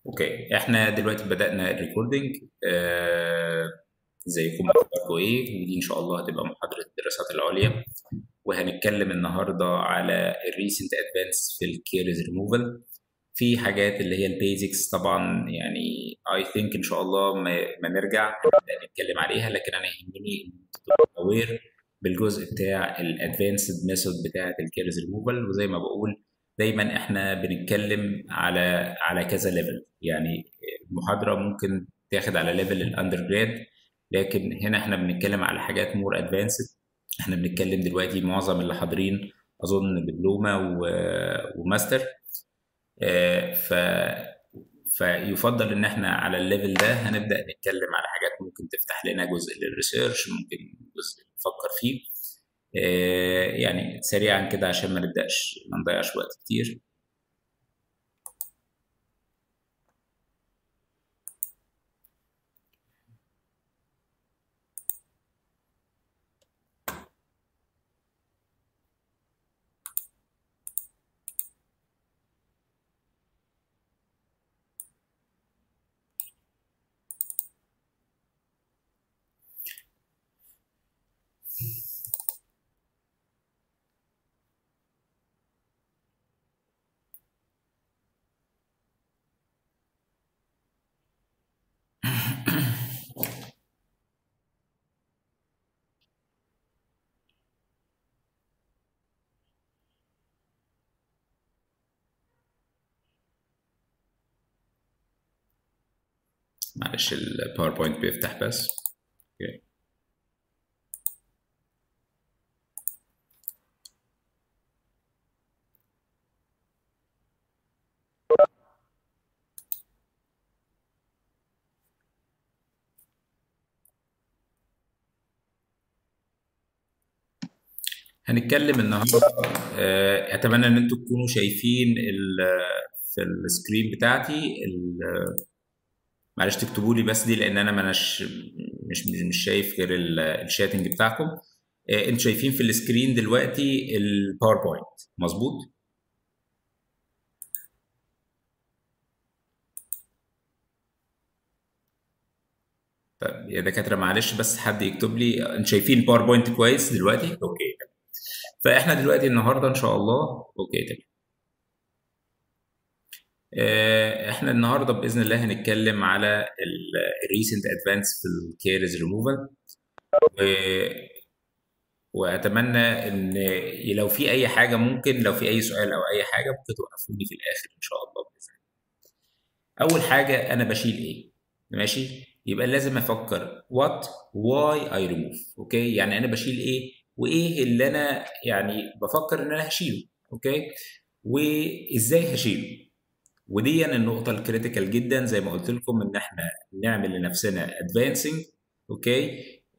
اوكي احنا دلوقتي بدأنا الريكوردينج آه ازيكم اخباركم ايه ودي ان شاء الله هتبقى محاضرة الدراسات العليا وهنتكلم النهارده على الريسنت ادفانس في الكيرز ريموفال في حاجات اللي هي البيزكس طبعا يعني اي ثينك ان شاء الله ما, ما نرجع نبدا نتكلم عليها لكن انا يهمني تبقى اوير بالجزء بتاع الادفانسد ميثود بتاعه الكيرز ريموفال وزي ما بقول دايما احنا بنتكلم على على كذا ليفل يعني المحاضره ممكن تاخد على ليفل الاندر جراد لكن هنا احنا بنتكلم على حاجات مور ادفانسد احنا بنتكلم دلوقتي معظم اللي حاضرين اظن دبلومه وماستر ف فيفضل ان احنا على الليفل ده هنبدا نتكلم على حاجات ممكن تفتح لنا جزء للريسيرش ممكن جزء نفكر فيه يعني سريعا كده عشان ما نبداش ما نضيعش وقت كتير معلش الباوربوينت بيفتح بس اوكي هنتكلم النهارده اتمنى ان انتم تكونوا شايفين في السكرين بتاعتي معلش تكتبوا لي بس دي لان انا مناش مش مش شايف غير الشاتنج بتاعكم انتوا شايفين في السكرين دلوقتي الباوربوينت مظبوط طيب يا دكاتره معلش بس حد يكتب لي انتوا شايفين الباوربوينت كويس دلوقتي اوكي تمام فاحنا دلوقتي النهارده ان شاء الله اوكي تمام احنا النهارده باذن الله هنتكلم على الريسنت ادفانس في الكيرز ريموفال واتمنى ان لو في اي حاجه ممكن لو في اي سؤال او اي حاجه ممكن توقفوني في الاخر ان شاء الله باذن الله اول حاجه انا بشيل ايه ماشي يبقى لازم افكر وات واي اي ريموف اوكي يعني انا بشيل ايه وايه اللي انا يعني بفكر ان انا هشيله اوكي وازاي هشيله ودي النقطة الكريتيكال جدا زي ما قلت لكم ان احنا نعمل لنفسنا ادفانسنج اوكي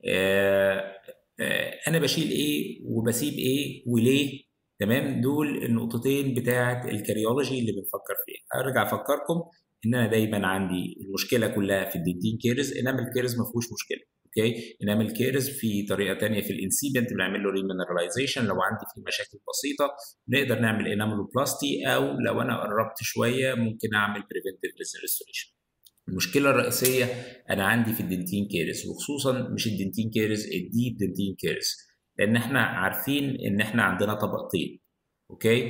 آه آه انا بشيل ايه وبسيب ايه وليه تمام دول النقطتين بتاعة الكاريولوجي اللي بنفكر فيها ارجع افكركم ان انا دايما عندي المشكلة كلها في الدنتين كيرز انما الكيرز ما فيهوش مشكلة اوكي انما الكيرز في طريقه ثانيه في الانسيبنت بنعمل له ريمينراليزيشن لو عندي فيه مشاكل بسيطه نقدر نعمل اناملوبلاستي او لو انا قربت شويه ممكن اعمل بريفنتيف ريستوريشن المشكله الرئيسيه انا عندي في الدنتين كيرز وخصوصا مش الدنتين كيرز الديب دنتين كيرز لان احنا عارفين ان احنا عندنا طبقتين اوكي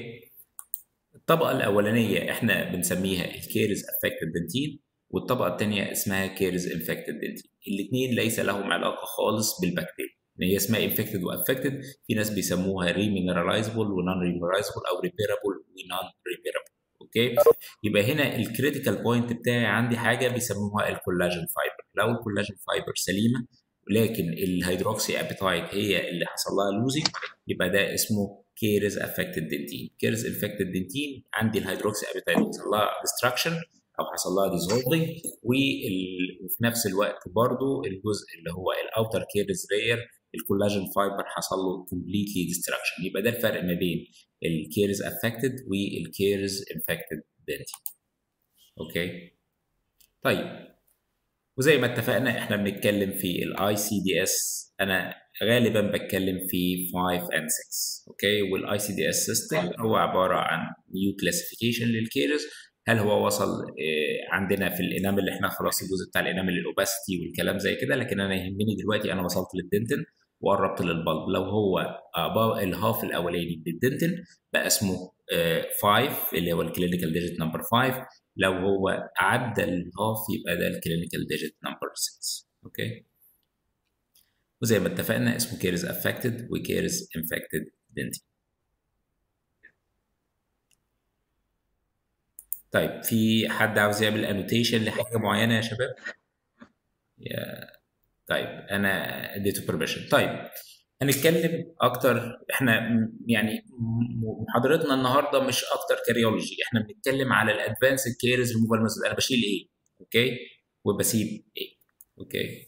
الطبقه الاولانيه احنا بنسميها الكيرز افكتد دنتين والطبقه الثانيه اسمها كيرز انفكتد دنتين الاثنين ليس لهم علاقه خالص بالبكتيريا هي اسمها انفكتد وافكتد في ناس بيسموها ريمينراليزبل ونون ريمينراليزبل او ريبيرابل ونون ريبيرابل اوكي يبقى هنا الكريتيكال بوينت بتاعي عندي حاجه بيسموها الكولاجين فايبر لو الكولاجين فايبر سليمه ولكن الهيدروكسي ابيتايت هي اللي حصل لها لوزنج يبقى ده اسمه كيرز افكتد دنتين كيرز انفكتد دنتين عندي الهيدروكسي ابيتايت حصل لها ديستراكشن او حصل لها ديزولفنج وفي نفس الوقت برضو الجزء اللي هو الاوتر كيرز لاير الكولاجين فايبر حصل له كومبليتلي ديستراكشن يبقى ده الفرق ما بين الكيرز افكتد والكيرز انفكتد دنتين اوكي طيب وزي ما اتفقنا احنا بنتكلم في الاي سي دي اس انا غالبا بتكلم في 5 and 6 اوكي والاي سي دي اس سيستم هو عباره عن نيو كلاسيفيكيشن للكيرز هل هو وصل آه، عندنا في الانامل اللي احنا خلاص الجزء بتاع الانامل الاوباسيتي والكلام زي كده لكن انا يهمني دلوقتي انا وصلت للدنتن وقربت للبلب لو هو above الهاف الاولاني بالدنتن بقى اسمه 5 اللي هو الكلينيكال ديجيت نمبر 5 لو هو عدى الهاف يبقى ده الكلينيكال ديجيت نمبر 6 اوكي وزي ما اتفقنا اسمه كيرز افكتد وكيرز انفكتد دنتي طيب في حد عاوز يعمل انوتيشن لحاجه معينه يا شباب يا طيب انا اديته بيرميشن طيب هنتكلم اكتر احنا م- يعني م- محاضرتنا النهارده مش اكتر كاريولوجي احنا بنتكلم على الادفانسد كيرز ريموفال ميثود انا بشيل ايه اوكي وبسيب ايه اوكي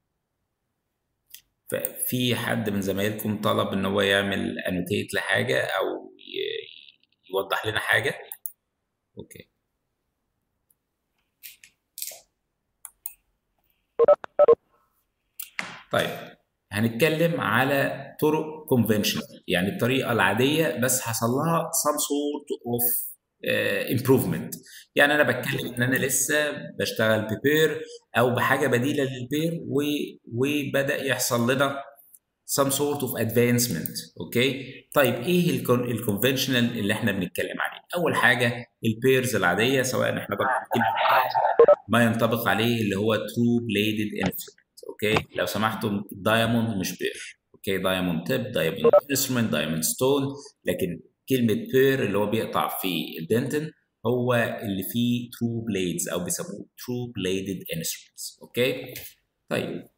ففي حد من زمايلكم طلب ان هو يعمل انوتيت لحاجه او ي- يوضح لنا حاجه اوكي طيب هنتكلم على طرق conventional يعني الطريقه العاديه بس حصل لها some sort of uh, improvement يعني انا بتكلم ان انا لسه بشتغل ببير او بحاجه بديله للبير و... وبدا يحصل لنا some sort of advancement اوكي طيب ايه الكونفنشنال اللي احنا بنتكلم عليه اول حاجه البيرز العاديه سواء احنا طبعا بنتكلم ما ينطبق عليه اللي هو true bladed instrument اوكي لو سمحتم دايموند مش بير اوكي دايموند تيب دايموند انسترومنت دايموند ستون لكن كلمه بير اللي هو بيقطع في الدنتن هو اللي فيه true blades او بيسموه true bladed instruments اوكي طيب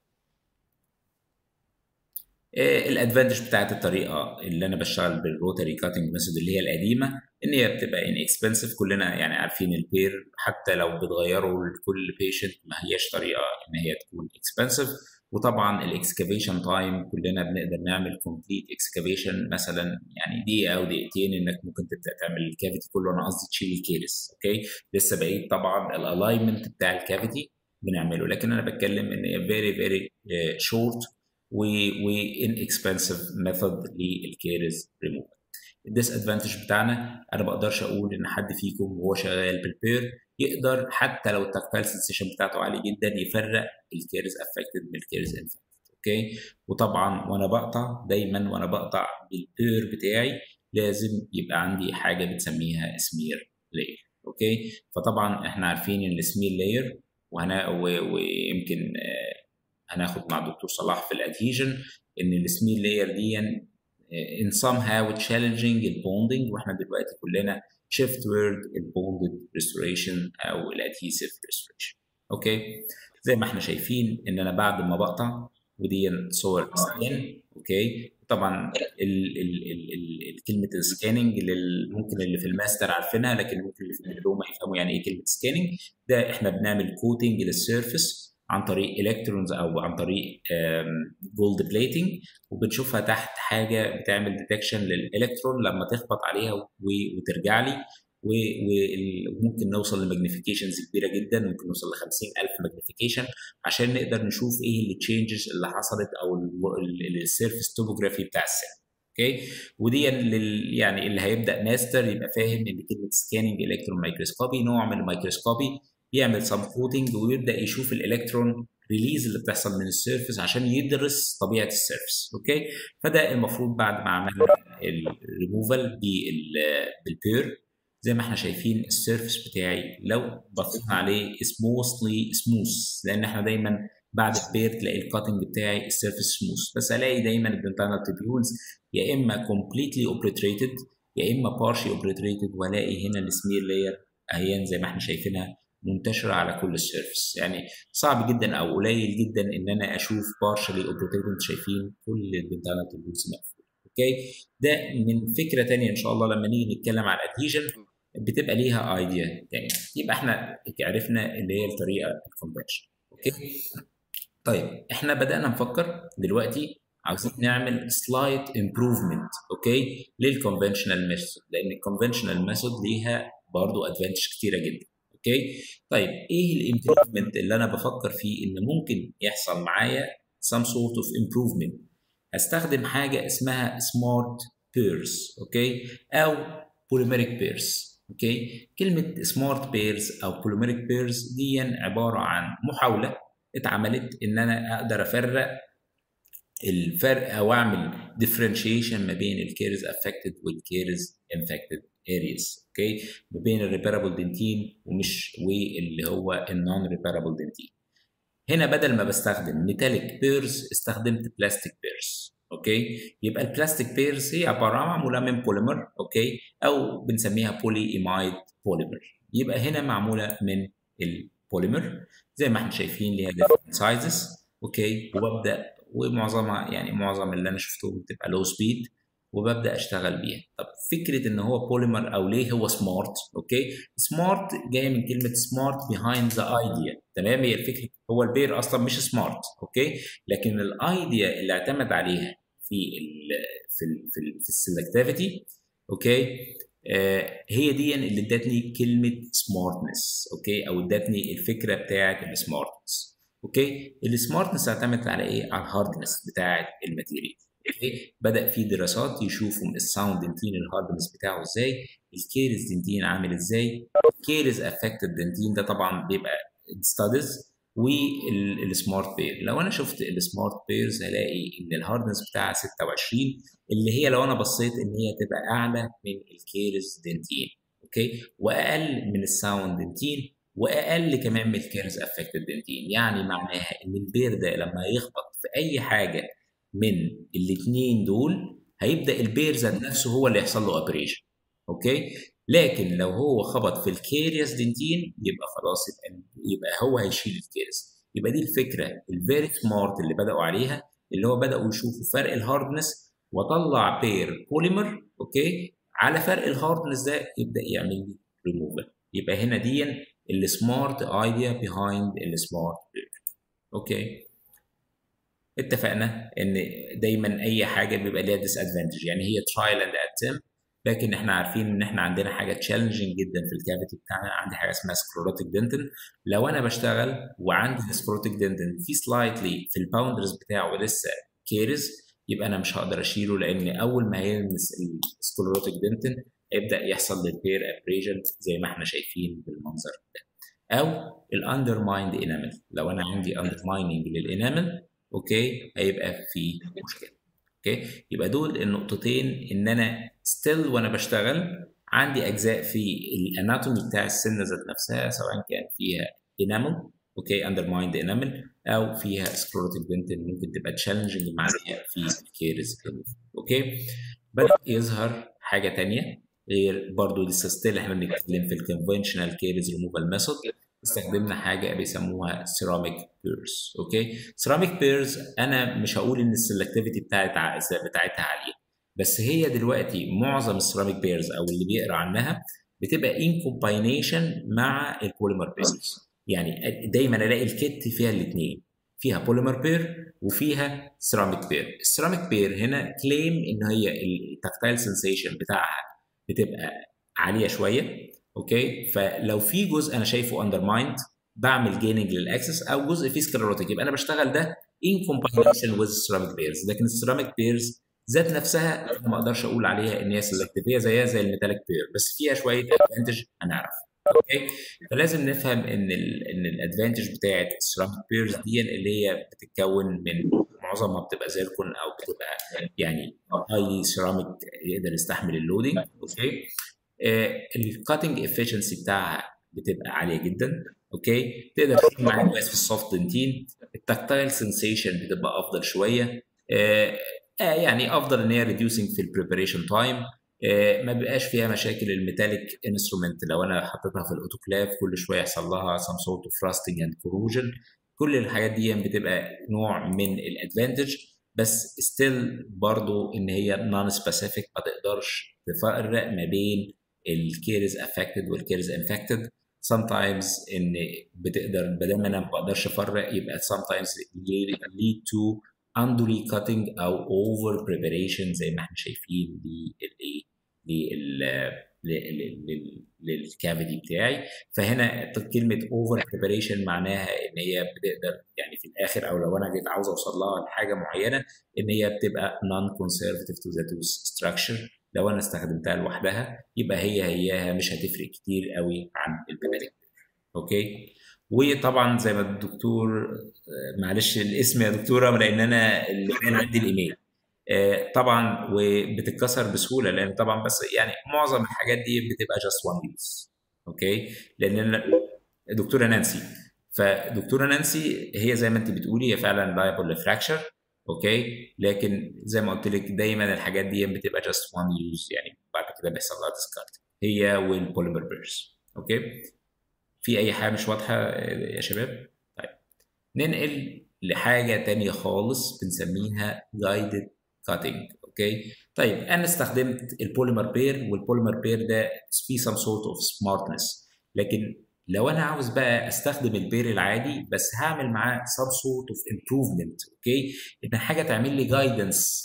الادفانتج بتاعت الطريقه اللي انا بشتغل بالروتري كاتنج ميثود اللي هي القديمه ان هي بتبقى ان اكسبنسيف كلنا يعني عارفين البير حتى لو بتغيروا لكل بيشنت ما هياش طريقه ان هي تكون اكسبنسيف وطبعا الاكسكافيشن تايم كلنا بنقدر نعمل كومبليت اكسكافيشن مثلا يعني دقيقه او دقيقتين انك ممكن تبدا تعمل الكافيتي كله انا قصدي تشيل الكيرس اوكي لسه بقيت طبعا الالاينمنت بتاع الكافيتي بنعمله لكن انا بتكلم ان هي فيري فيري شورت و inexpensive method للكيرز ريموفال الديس ادفانتج بتاعنا انا ما بقدرش اقول ان حد فيكم وهو شغال بالبير يقدر حتى لو التكتايل سنسيشن بتاعته عالي جدا يفرق الكيرز افكتد من الكيرز انفكتد اوكي وطبعا وانا بقطع دايما وانا بقطع بالبير بتاعي لازم يبقى عندي حاجه بنسميها سمير لاير اوكي فطبعا احنا عارفين ان السمير لاير وهنا ويمكن آه هناخد مع دكتور صلاح في الادهيجن ان السمير لاير دي in somehow challenging البوندنج واحنا دلوقتي كلنا shift word البوندد restoration او الادهيسيف restoration اوكي زي ما احنا شايفين ان انا بعد ما بقطع ودي صور سكان اوكي طبعا ال ال ال ال كلمه السكاننج اللي ممكن اللي في الماستر عارفينها لكن ممكن اللي في الدبلومه يفهموا يعني ايه كلمه سكاننج ده احنا بنعمل كوتنج للسيرفيس عن طريق الكترونز او عن طريق جولد بليتنج وبنشوفها تحت حاجه بتعمل ديتكشن للالكترون لما تخبط عليها وترجع لي وممكن نوصل لماجنيفيكيشنز كبيره جدا ممكن نوصل ل 50000 ماجنيفيكيشن عشان نقدر نشوف ايه التشينجز اللي حصلت او السيرفيس توبوجرافي بتاع السيل اوكي ودي لل يعني اللي هيبدا ماستر يبقى فاهم ان كلمه سكاننج الكترون مايكروسكوبي نوع من الميكروسكوبي يعمل سم كودنج ويبدا يشوف الالكترون ريليز اللي بتحصل من السيرفس عشان يدرس طبيعه السيرفس اوكي فده المفروض بعد ما عملنا الريموفال بالبير زي ما احنا شايفين السيرفس بتاعي لو بصينا عليه سموثلي سموث لان احنا دايما بعد البير تلاقي الكاتنج بتاعي السيرفس سموث بس الاقي دايما الدنتانال تيبيولز يا اما كومبليتلي اوبريتريتد يا اما بارشي اوبريتريتد والاقي هنا السمير لاير اهيان زي ما احنا شايفينها منتشره على كل السيرفس يعني صعب جدا او قليل جدا ان انا اشوف بارشلي اوبريتد شايفين كل الدنتانال تيبيولز مقفوله اوكي ده من فكره ثانيه ان شاء الله لما نيجي نتكلم على الادهيجن بتبقى ليها ايديا تانية يبقى احنا عرفنا اللي هي الطريقه الكونفنشن اوكي طيب احنا بدانا نفكر دلوقتي عاوزين نعمل سلايت امبروفمنت اوكي للكونفنشنال ميثود لان الكونفنشنال ميثود ليها برضو ادفانتج كتيره جدا اوكي طيب ايه الامبروفمنت اللي انا بفكر فيه ان ممكن يحصل معايا some sort of improvement هستخدم حاجه اسمها smart pairs اوكي او polymeric pairs اوكي كلمه سمارت بيرز او بوليميريك بيرز دي عباره عن محاوله اتعملت ان انا اقدر افرق الفرق او اعمل differentiation ما بين الكيرز affected والكيرز infected areas اوكي ما بين الريبيرابل دنتين ومش واللي هو النون ريبيرابل دنتين هنا بدل ما بستخدم ميتاليك بيرز استخدمت بلاستيك بيرز اوكي يبقى البلاستيك بيرز هي عباره عن معموله من بوليمر اوكي او بنسميها بولي ايمايد بوليمر يبقى هنا معموله من البوليمر زي ما احنا شايفين ليها different sizes اوكي وببدا ومعظمها يعني معظم اللي انا شفتهم بتبقى لو سبيد وببدا اشتغل بيها طب فكره ان هو بوليمر او ليه هو سمارت اوكي سمارت جايه من كلمه سمارت بيهايند ذا ايديا تمام هي الفكره هو البير اصلا مش سمارت اوكي لكن الايديا اللي اعتمد عليها في ال في ال في, ال في السلكتيفيتي اوكي آه هي دي اللي ادتني كلمه سمارتنس اوكي او ادتني الفكره بتاعه السمارتنس اوكي السمارتنس اعتمدت على ايه على الهاردنس بتاعه الماتيريال اوكي بدا في دراسات يشوفوا الساوند دنتين الهاردنس بتاعه ازاي الكيرز دنتين عامل ازاي الكيرز افكتد دنتين ده طبعا بيبقى ستاديز والسمارت بير لو انا شفت السمارت بيرز هلاقي ان الهاردنس بتاعها 26 اللي هي لو انا بصيت ان هي تبقى اعلى من الكيرز دنتين اوكي واقل من الساوند دنتين واقل كمان من الكيرز افكتد دنتين يعني معناها ان البير ده لما يخبط في اي حاجه من الاثنين دول هيبدا البير ذات نفسه هو اللي يحصل له اوبريشن اوكي لكن لو هو خبط في الكيريس دنتين يبقى خلاص يبقى يبقى هو هيشيل الكيريس يبقى دي الفكره الفيري سمارت اللي بداوا عليها اللي هو بداوا يشوفوا فرق الهاردنس وطلع بير بوليمر اوكي على فرق الهاردنس ده يبدا يعمل لي ريموفال يبقى هنا دي السمارت ايديا بيهايند السمارت بير اوكي اتفقنا ان دايما اي حاجه بيبقى ليها ديس ادفانتج يعني هي ترايل اند اتم لكن احنا عارفين ان احنا عندنا حاجه تشالنجنج جدا في الكافيتي بتاعنا عندي حاجه اسمها سكلروتيك دنتن لو انا بشتغل وعندي سكلروتيك دنتن في سلايتلي في الباوندرز بتاعه لسه كيرز يبقى انا مش هقدر اشيله لان اول ما هيلمس السكلروتيك دنتن هيبدا يحصل للبير ابريجن زي ما احنا شايفين بالمنظر ده او الاندرمايند انامل لو انا عندي اندرمايننج للانامل اوكي هيبقى في مشكله اوكي يبقى دول النقطتين ان انا ستيل وانا بشتغل عندي اجزاء في الاناتومي بتاع السنه ذات نفسها سواء كان فيها انامل اوكي اندرمايند انامل او فيها سكلروتيك دنتن ممكن تبقى تشالنجنج معايا في الكيرز اوكي بدا يظهر حاجه تانية غير برضو لسه ستيل احنا بنتكلم في الكونفشنال كيرز ريموفال ميثود استخدمنا حاجه بيسموها سيراميك بيرز اوكي سيراميك بيرز انا مش هقول ان السلكتيفيتي بتاعت بتاعتها عاليه بس هي دلوقتي معظم السيراميك بيرز او اللي بيقرا عنها بتبقى ان كومباينيشن مع البوليمر بيرز يعني دايما الاقي الكت فيها الاثنين فيها بوليمر بير وفيها سيراميك بير السيراميك بير هنا كليم ان هي التكتايل سنسيشن بتاعها بتبقى عاليه شويه اوكي فلو في جزء انا شايفه اندرمايند بعمل جيننج للاكسس او جزء فيه سكلروتيك يبقى انا بشتغل ده ان كومباينيشن ويز السيراميك بيرز لكن السيراميك بيرز ذات نفسها ما اقدرش اقول عليها ان هي سلكتيف هي زيها زي الميتاليك بير بس فيها شويه ادفانتج هنعرف اوكي فلازم نفهم ان ال ان الادفانتج بتاعت السيراميك بيرز دي اللي هي بتتكون من معظمها بتبقى زيركون او بتبقى يعني هاي سيراميك يقدر يستحمل اللودنج اوكي الكاتنج افشنسي بتاعها بتبقى عاليه جدا اوكي تقدر تشيل معاك كويس في السوفت دنتين التكتايل سنسيشن بتبقى افضل شويه آه يعني افضل ان هي ريديوسنج في البريباريشن تايم آه ما بيبقاش فيها مشاكل الميتاليك انسترومنت لو انا حطيتها في الاوتوكلاف كل شويه يحصل لها سم سورت اوف راستنج اند كوروجن كل الحاجات دي بتبقى نوع من الادفانتج بس ستيل برضو ان هي نون سبيسيفيك ما تقدرش تفرق ما بين الكيرز افكتد والكيرز انفكتد sometimes ان بتقدر بدل ما انا ما بقدرش افرق يبقى sometimes lead to under cutting او over preparation زي ما احنا شايفين للايه للكافيتي بتاعي فهنا كلمه اوفر بريباريشن معناها ان هي بتقدر يعني في الاخر او لو انا جيت عاوز اوصل لها لحاجه معينه ان هي بتبقى non conservative to the tooth structure لو انا استخدمتها لوحدها يبقى هي هياها مش هتفرق كتير قوي عن البدائل اوكي وطبعا زي ما الدكتور آه، معلش الاسم يا دكتوره لان انا اللي كان عندي الايميل آه، طبعا وبتتكسر بسهوله لان طبعا بس يعني معظم الحاجات دي بتبقى جاست وان يوز اوكي لان أنا- دكتوره نانسي فدكتوره نانسي هي زي ما انت بتقولي هي فعلا لايبل لفراكشر اوكي لكن زي ما قلت لك دايما الحاجات دي بتبقى جاست وان يوز يعني بعد كده بيحصل لها ديسكارد هي والبوليمر بيرز اوكي في اي حاجه مش واضحه آه، يا شباب طيب ننقل لحاجه تانية خالص بنسميها جايدد كاتنج اوكي طيب انا استخدمت البوليمر بير والبوليمر بير ده فيه some sort of smartness لكن لو انا عاوز بقى استخدم البير العادي بس هعمل معاه some sort of improvement اوكي ان حاجه تعمل لي جايدنس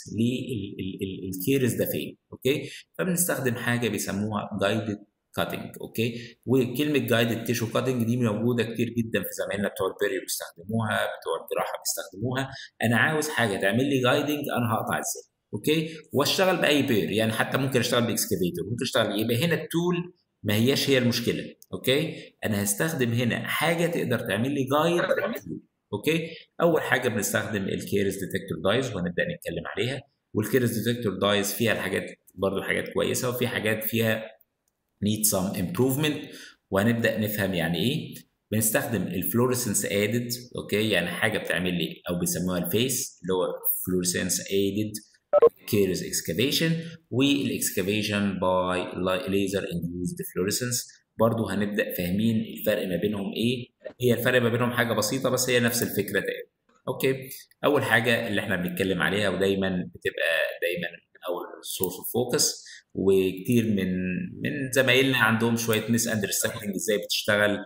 للكيرز ده فين اوكي فبنستخدم حاجه بيسموها جايدد كاتنج اوكي وكلمه جايدد تيشو كاتنج دي موجوده كتير جدا في زمايلنا بتوع البيري بيستخدموها بتوع الجراحه بيستخدموها انا عاوز حاجه تعمل لي جايدنج انا هقطع ازاي اوكي واشتغل باي بير يعني حتى ممكن اشتغل باكسكافيتور ممكن اشتغل يبقى هنا التول ما هياش هي المشكله اوكي انا هستخدم هنا حاجه تقدر تعمل لي جايد اوكي اول حاجه بنستخدم الكيرز ديتكتور دايز وهنبدا نتكلم عليها والكيرز ديتكتور دايز فيها الحاجات برضو حاجات كويسه وفي حاجات فيها need some improvement وهنبدا نفهم يعني ايه بنستخدم الفلوريسنس ادد اوكي يعني حاجه بتعمل لي او بيسموها الفيس اللي هو فلوريسنس ادد كيرز اكسكافيشن والاكسكافيشن باي ليزر انديوزد فلوريسنس برضو هنبدا فاهمين الفرق ما بينهم ايه هي الفرق ما بينهم حاجه بسيطه بس هي نفس الفكره تقريبا اوكي اول حاجه اللي احنا بنتكلم عليها ودايما بتبقى دايما اول سورس اوف فوكس وكتير من من زمايلنا عندهم شويه ميس اندرستاندنج ازاي بتشتغل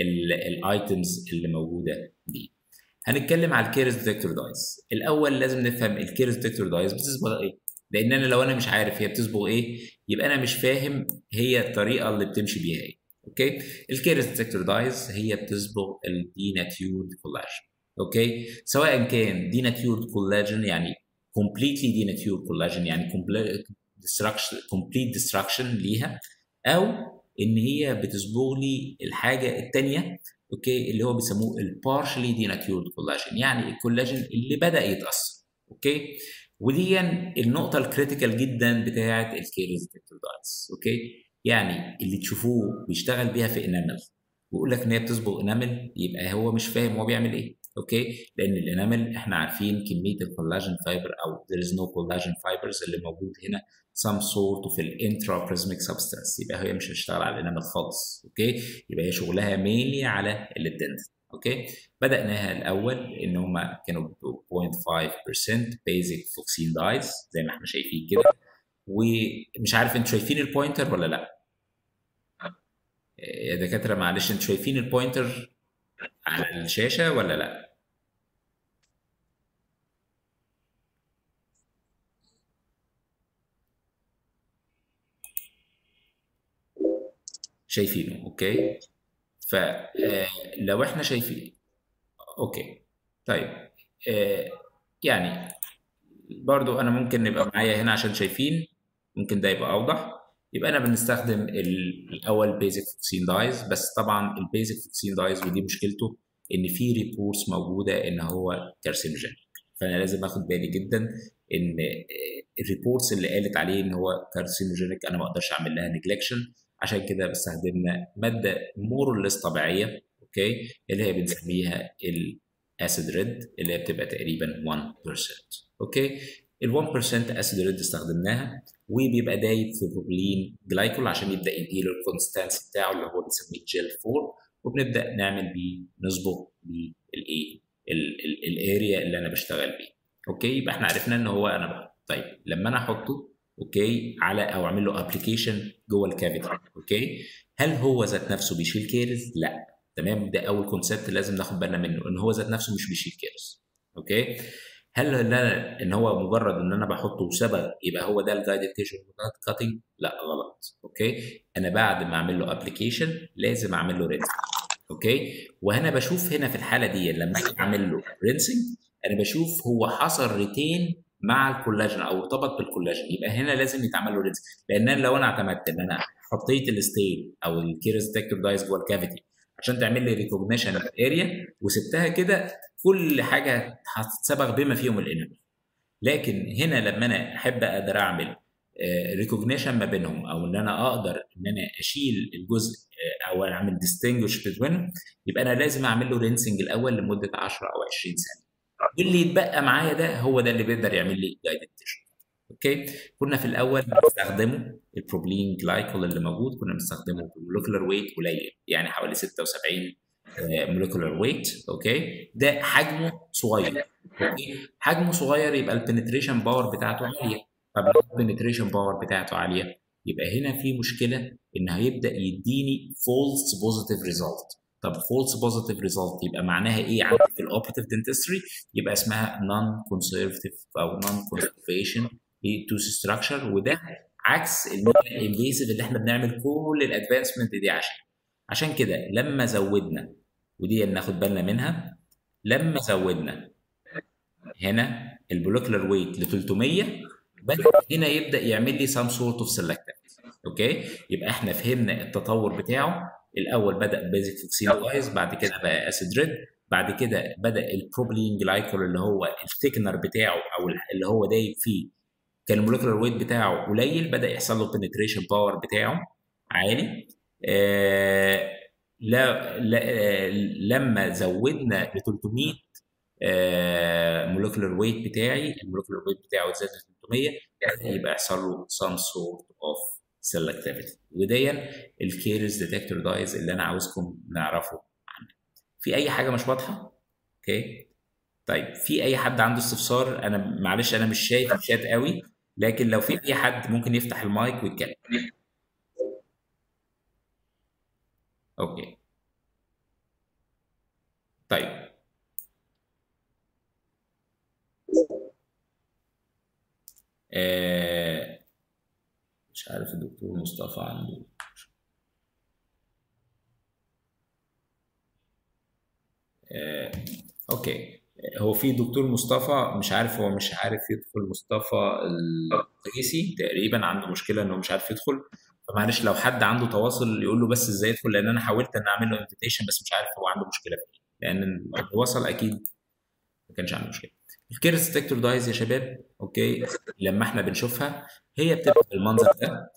الايتمز اللي موجوده دي هنتكلم على الكيرز ديتكتور دايز الاول لازم نفهم الكيرز ديتكتور دايز بتصبغ ايه لان انا لو انا مش عارف هي بتصبغ ايه يبقى انا مش فاهم هي الطريقه اللي بتمشي بيها ايه اوكي الكيرز ديتكتور دايز هي بتصبغ الديناتيورد كولاجين اوكي سواء كان ديناتيورد كولاجين يعني كومبليتلي ديناتيورد كولاجين يعني ديستراكشن كومبليت ديستراكشن ليها او ان هي بتصبغ لي الحاجه الثانيه اوكي اللي هو بيسموه البارشلي ديناتيورد كولاجين يعني الكولاجين اللي بدا يتاثر اوكي ودي النقطه الكريتيكال جدا بتاعه الكيرز ديتكتور دايز اوكي يعني اللي تشوفوه بيشتغل بيها في انامل ويقول لك ان هي بتصبغ انامل يبقى هو مش فاهم هو بيعمل ايه اوكي لان الانامل احنا عارفين كميه الكولاجين فايبر او there is no collagen fibers اللي موجود هنا some sort of الانترابريزميك substance يبقى هي مش هتشتغل على الانامل خالص اوكي يبقى هي شغلها مينلي على الدنت اوكي بدأناها الاول ان هم كانوا 0.5% basic فوكسين دايز زي ما احنا شايفين كده ومش عارف انتوا شايفين البوينتر ولا لا يا دكاتره معلش انتوا شايفين البوينتر على الشاشه ولا لا شايفينه اوكي فلو احنا شايفين اوكي طيب آه، يعني برضو انا ممكن نبقى معايا هنا عشان شايفين ممكن ده يبقى اوضح يبقى انا بنستخدم ال- الاول بيزك فوكسين دايز بس طبعا البيزك فوكسين دايز ودي مشكلته ان في ريبورتس موجوده ان هو كارسينوجينيك فانا لازم اخد بالي جدا ان الريبورتس اللي قالت عليه ان هو كارسينوجينيك انا ما اقدرش اعمل لها نيجلكشن عشان كده بستخدمنا ماده مور طبيعيه اوكي اللي هي بنسميها الاسيد ريد اللي هي بتبقى تقريبا 1% اوكي ال 1% اسيد ريد استخدمناها وبيبقى دايب في بروبلين جلايكول عشان يبدا يديله الكونستانس بتاعه اللي هو بنسميه جيل 4 وبنبدا نعمل بيه نظبط بيه الايه الاريا اللي انا بشتغل بيه اوكي يبقى احنا عرفنا ان هو انا بقى. طيب لما انا احطه اوكي على او اعمل له ابلكيشن جوه الكافيتي اوكي هل هو ذات نفسه بيشيل كيرز لا تمام ده اول كونسيبت لازم ناخد بالنا منه ان هو ذات نفسه مش بيشيل كيرز اوكي هل لا ان هو مجرد ان انا بحطه وسبب يبقى هو ده الجايدد تيشن كاتنج لا غلط اوكي انا بعد ما اعمل له ابلكيشن لازم اعمل له رينسنج اوكي وانا بشوف هنا في الحاله دي لما اجي اعمل له رينسنج انا بشوف هو حصل ريتين مع الكولاجين او ارتبط بالكولاجين يبقى هنا لازم يتعمل له رينس لان لو انا اعتمدت ان انا حطيت الستين او الكيرس ديتكتور دايس جوه الكافيتي عشان تعمل لي ريكوجنيشن اريا وسبتها كده كل حاجه هتتصبغ بما فيهم الانامل لكن هنا لما انا احب اقدر اعمل ريكوجنيشن ما بينهم او ان انا اقدر ان انا اشيل الجزء آه، او اعمل ديستنجوش بينهم يبقى انا لازم اعمل له رينسنج الاول لمده 10 او 20 ثانيه واللي يتبقى معايا ده هو ده اللي بيقدر يعمل لي جايدد تيشن اوكي كنا في الاول بنستخدمه البروبلين جلايكول اللي موجود كنا بنستخدمه بمولكيولر ويت قليل يعني حوالي 76 مولكيولر ويت اوكي ده حجمه صغير اوكي حجمه صغير يبقى البنتريشن باور بتاعته عاليه طب لو البنتريشن باور بتاعته عاليه يبقى هنا في مشكله ان هيبدا يديني فولس بوزيتيف ريزلت طب فولس بوزيتيف ريزلت يبقى معناها ايه عندي في الاوبريتيف دنتستري يبقى اسمها نون كونسرفتيف او نون كونسرفيشن توث ستراكشر وده عكس الانفيسيف اللي احنا بنعمل كل الادفانسمنت دي عشان عشان كده لما زودنا ودي ناخد بالنا منها لما زودنا هنا البولوكلر ويت ل 300 بدا هنا يبدا يعمل لي سام سورت اوف سيلكتيف اوكي يبقى احنا فهمنا التطور بتاعه الاول بدا بيزك فوكسينولايز بعد كده بقى اسيد ريد بعد كده بدا البروبلين جلايكول اللي هو الثيكنر بتاعه او اللي هو دايب فيه كان المولكيولر ويت بتاعه قليل بدا يحصل له بنتريشن باور بتاعه عالي آه لا, لا آه لما زودنا ل 300 آه مولكيولر ويت بتاعي المولكيولر ويت بتاعه زاد ل 300 بدا يبقى يحصل له some sort of selectivity وديا الكيرز ديتكتور دايز اللي انا عاوزكم نعرفه عنه في اي حاجه مش واضحه اوكي طيب في اي حد عنده استفسار انا معلش انا مش شايف الشات قوي لكن لو في اي حد ممكن يفتح المايك ويتكلم اوكي طيب آه مش عارف الدكتور مصطفى عنده آه اوكي هو في دكتور مصطفى مش عارف هو مش عارف يدخل مصطفى القيسي تقريبا عنده مشكله انه مش عارف يدخل فمعلش لو حد عنده تواصل يقول له بس ازاي يدخل لان انا حاولت ان اعمل له انفيتيشن بس مش عارف هو عنده مشكله في ايه لان اللي وصل اكيد ما كانش عنده مشكله الكيرس ديتكتور دايز يا شباب اوكي لما احنا بنشوفها هي بتبقى بالمنظر ده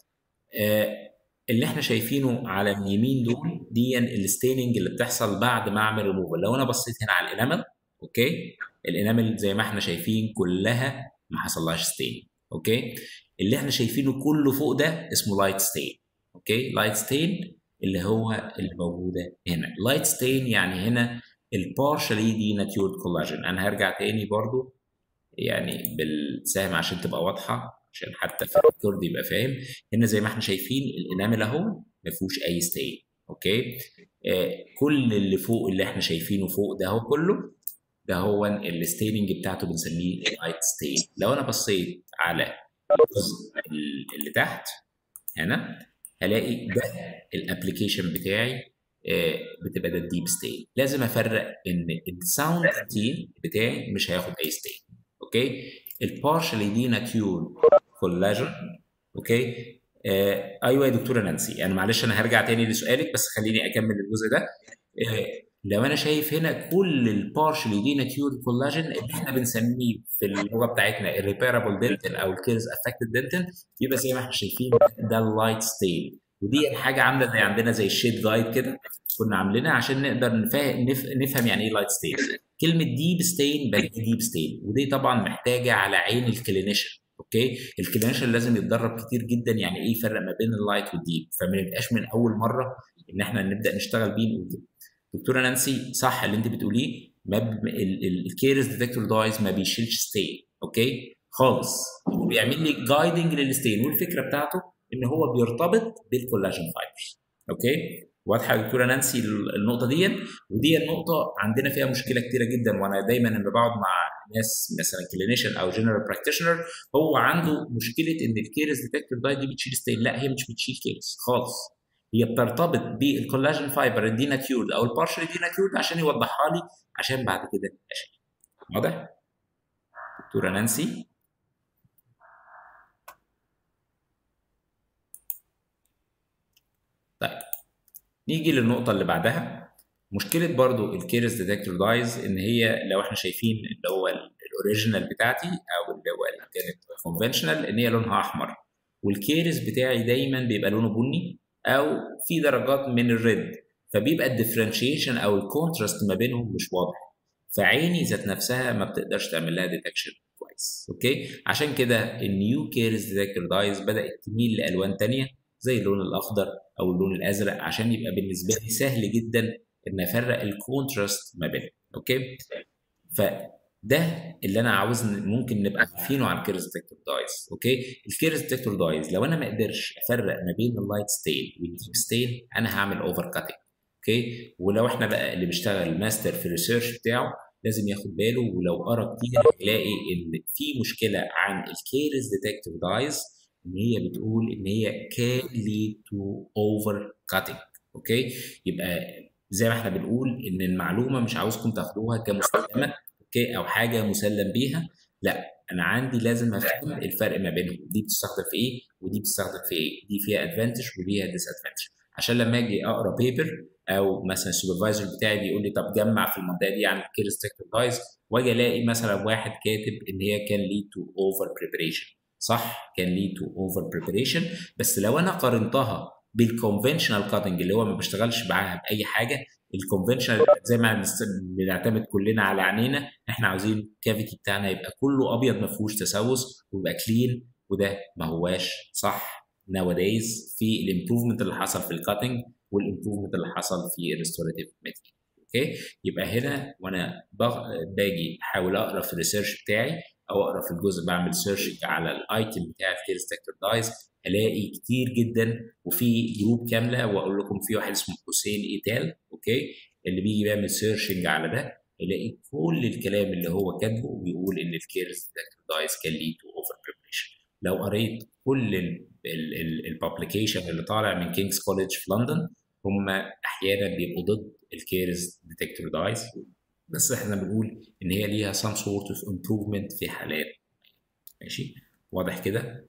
آه اللي احنا شايفينه على اليمين دول دي الستيننج اللي بتحصل بعد ما اعمل ريموفال لو انا بصيت هنا على الانامل اوكي الانامل زي ما احنا شايفين كلها ما حصلهاش ستين اوكي اللي احنا شايفينه كله فوق ده اسمه لايت ستين اوكي لايت ستين اللي هو اللي موجوده هنا لايت ستين يعني هنا البارشالي دي ناتيورد كولاجين انا هرجع تاني برضو يعني بالسهم عشان تبقى واضحه عشان حتى في الريكورد يبقى فاهم هنا زي ما احنا شايفين الانامل اهو ما فيهوش اي ستين اوكي آه كل اللي فوق اللي احنا شايفينه فوق ده هو كله ده هو الستيننج بتاعته بنسميه لايت ستين لو انا بصيت على الجزء اللي تحت هنا هلاقي ده الابلكيشن بتاعي بتبقى ده الديب ستين لازم افرق ان الساوند ستين بتاعي مش هياخد اي ستين اوكي البارشلي دي ناتيور كولاجين اوكي آه ايوه يا دكتوره نانسي انا معلش انا هرجع تاني لسؤالك بس خليني اكمل الجزء ده آه لو انا شايف هنا كل البارشلي دي ناتيور كولاجين اللي احنا بنسميه في اللغه بتاعتنا الريبيرابل دنتن او الكيرز افكتد دنتن يبقى زي ما احنا شايفين ده اللايت ستين ودي حاجه عامله زي عندنا زي الشيد جايد كده كنا عاملينها عشان نقدر نفهم, نفهم يعني ايه لايت ستين كلمه ديب ستين بقت ديب ستين ودي طبعا محتاجه على عين الكلينيشن اوكي الكلينيشن لازم يتدرب كتير جدا يعني ايه يفرق ما بين اللايت والديب فما نبقاش من اول مره ان احنا نبدا نشتغل بيه نقول دكتوره نانسي صح اللي انت بتقوليه الكيرز ديتكتور دايز ما بيشيلش ستين اوكي خالص هو بيعمل لي جايدنج للستين والفكره بتاعته ان هو بيرتبط بالكولاجين فايبرز اوكي واضحه يا دكتوره نانسي النقطه دي ودي النقطه عندنا فيها مشكله كتيره جدا وانا دايما لما بقعد مع ناس مثلا كلينيشن او جنرال براكتيشنر هو عنده مشكله ان الكيرز ديتكتور دايت دي بتشيل ستين لا هي مش بتشيل كيرز خالص هي بترتبط بالكولاجين فايبر الديناتيورد او البارشل ديناتيورد عشان يوضحها لي عشان بعد كده اشيل واضح؟ دكتوره نانسي نيجي للنقطه اللي بعدها مشكله برضو الكيرس ديتكتور دايز ان هي لو احنا شايفين اللي هو الاوريجينال بتاعتي او اللي هو اللي كانت كونفشنال ان هي لونها احمر والكيرس بتاعي دايما بيبقى لونه بني او في درجات من الريد فبيبقى الديفرنشيشن او الكونتراست ما بينهم مش واضح فعيني ذات نفسها ما بتقدرش تعمل لها ديتكشن كويس اوكي عشان كده النيو كيرس ديتكتور دايز بدات تميل لالوان تانية زي اللون الاخضر او اللون الازرق عشان يبقى بالنسبه لي سهل جدا ان افرق الكونتراست ما بينهم اوكي فده اللي انا عاوز ممكن نبقى عارفينه على الكيرس ديتكتور دايز اوكي الكيرس ديتكتور دايز لو انا ما قدرش افرق ما بين اللايت ستين والديب ستين انا هعمل اوفر كاتنج اوكي ولو احنا بقى اللي بيشتغل ماستر في الريسيرش بتاعه لازم ياخد باله ولو قرا كتير هيلاقي ان في مشكله عن الكيرس ديتكتور دايز ان هي بتقول ان هي كان ليد تو اوفر كاتنج اوكي يبقى زي ما احنا بنقول ان المعلومه مش عاوزكم تاخدوها كمسلمه اوكي او حاجه مسلم بيها لا انا عندي لازم افهم الفرق ما بينهم دي بتستخدم في ايه ودي بتستخدم في ايه دي فيها ادفانتج وليها ديس ادفانتج عشان لما اجي اقرا بيبر او مثلا السوبرفايزر بتاعي بيقول لي طب جمع في المنطقه دي عن الكيرس ديتكتور دايز واجي الاقي مثلا واحد كاتب ان هي كان ليد تو اوفر بريبريشن صح كان ليد تو اوفر بريبريشن بس لو انا قارنتها بالكونفنشنال كاتنج اللي هو ما بشتغلش معاها باي حاجه الكونفنشنال زي ما بنعتمد كلنا على عينينا احنا عاوزين الكافيتي بتاعنا يبقى كله ابيض ما فيهوش تسوس ويبقى كلين وده ما هواش صح nowadays في الامبروفمنت اللي حصل في الكاتنج والامبروفمنت اللي حصل في الريستوراتيف ميثود اوكي يبقى هنا وانا باجي احاول اقرا في الريسيرش بتاعي او اقرا في الجزء بعمل سيرشنج على الايتم بتاع الكيرس ديتكتور دايز الاقي كتير جدا وفي جروب كامله واقول لكم في واحد اسمه حسين ايتال اوكي اللي بيجي بيعمل سيرشنج على ده يلاقي كل الكلام اللي هو كاتبه بيقول ان الكيرس ديتكتور دايز كان ليد تو اوفر بريبريشن لو قريت كل الببليكيشن اللي طالع من كينجز كوليدج في لندن هم احيانا بيبقوا ضد الكيرس ديتكتور دايز بس احنا بنقول ان هي ليها some sort of improvement في حالات ماشي واضح كده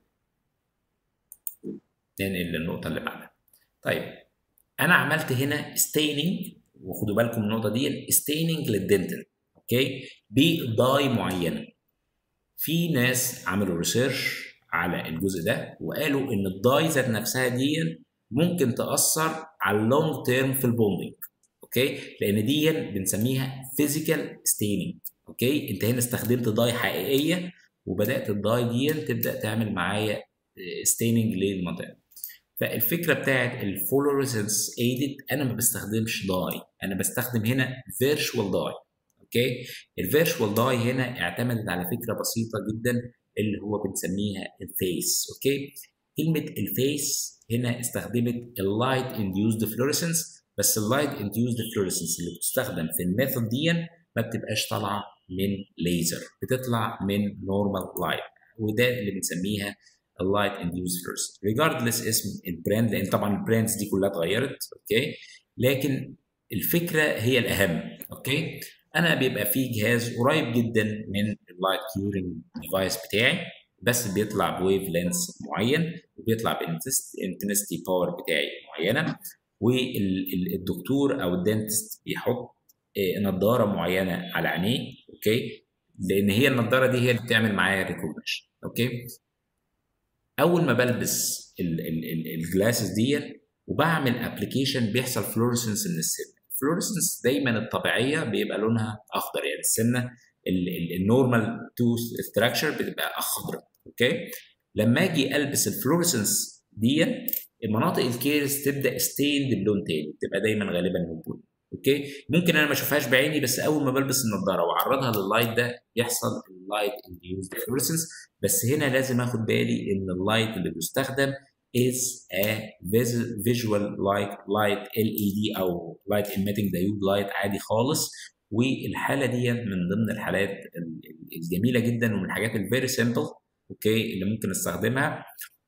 ننقل للنقطه اللي بعدها طيب انا عملت هنا staining وخدوا بالكم النقطه دي staining للدنتل اوكي بداي معينه في ناس عملوا ريسيرش على الجزء ده وقالوا ان الداي ذات نفسها دي ممكن تاثر على اللونج تيرم في البوندنج اوكي لان دي بنسميها فيزيكال ستيننج اوكي انت هنا استخدمت داي حقيقيه وبدات الداي دي تبدا تعمل معايا ستيننج للمنطقه فالفكره بتاعت الفلوريسنس ايدد انا ما بستخدمش داي انا بستخدم هنا فيرشوال داي اوكي الفيرشوال داي هنا اعتمدت على فكره بسيطه جدا اللي هو بنسميها الفيس اوكي كلمه الفيس هنا استخدمت اللايت انديوزد فلوريسنس بس اللايت انديوزد فلوريسنس اللي بتستخدم في الميثود دي ما بتبقاش طالعه من ليزر بتطلع من نورمال لايت وده اللي بنسميها اللايت انديوزد فلوريسنس ريجاردلس اسم البراند لان طبعا البراندز دي كلها اتغيرت اوكي لكن الفكره هي الاهم اوكي انا بيبقى في جهاز قريب جدا من اللايت كيورنج ديفايس بتاعي بس بيطلع بويف لينس معين وبيطلع بانتنستي باور بتاعي معينه والدكتور او الدنتست بيحط نظاره معينه على عينيه اوكي لان هي النظاره دي هي اللي بتعمل معايا ريكوجنيشن اوكي اول ما بلبس الجلاسز دي وبعمل ابلكيشن بيحصل فلورسنس من السن الفلورسنس دايما الطبيعيه بيبقى لونها اخضر يعني السنه النورمال توث ستراكشر بتبقى خضراء اوكي لما اجي البس الفلورسنس دي المناطق الكيرس تبدا ستيند بلون تاني بتبقى دايما غالبا لون بني اوكي ممكن انا ما اشوفهاش بعيني بس اول ما بلبس النضاره واعرضها لللايت ده يحصل اللايت انديوزد فلورسنس بس هنا لازم اخد بالي ان اللايت اللي بيستخدم is a visual light light LED او light emitting diode light عادي خالص والحاله دي من ضمن الحالات الجميله جدا ومن الحاجات الفيري سيمبل اوكي اللي ممكن استخدمها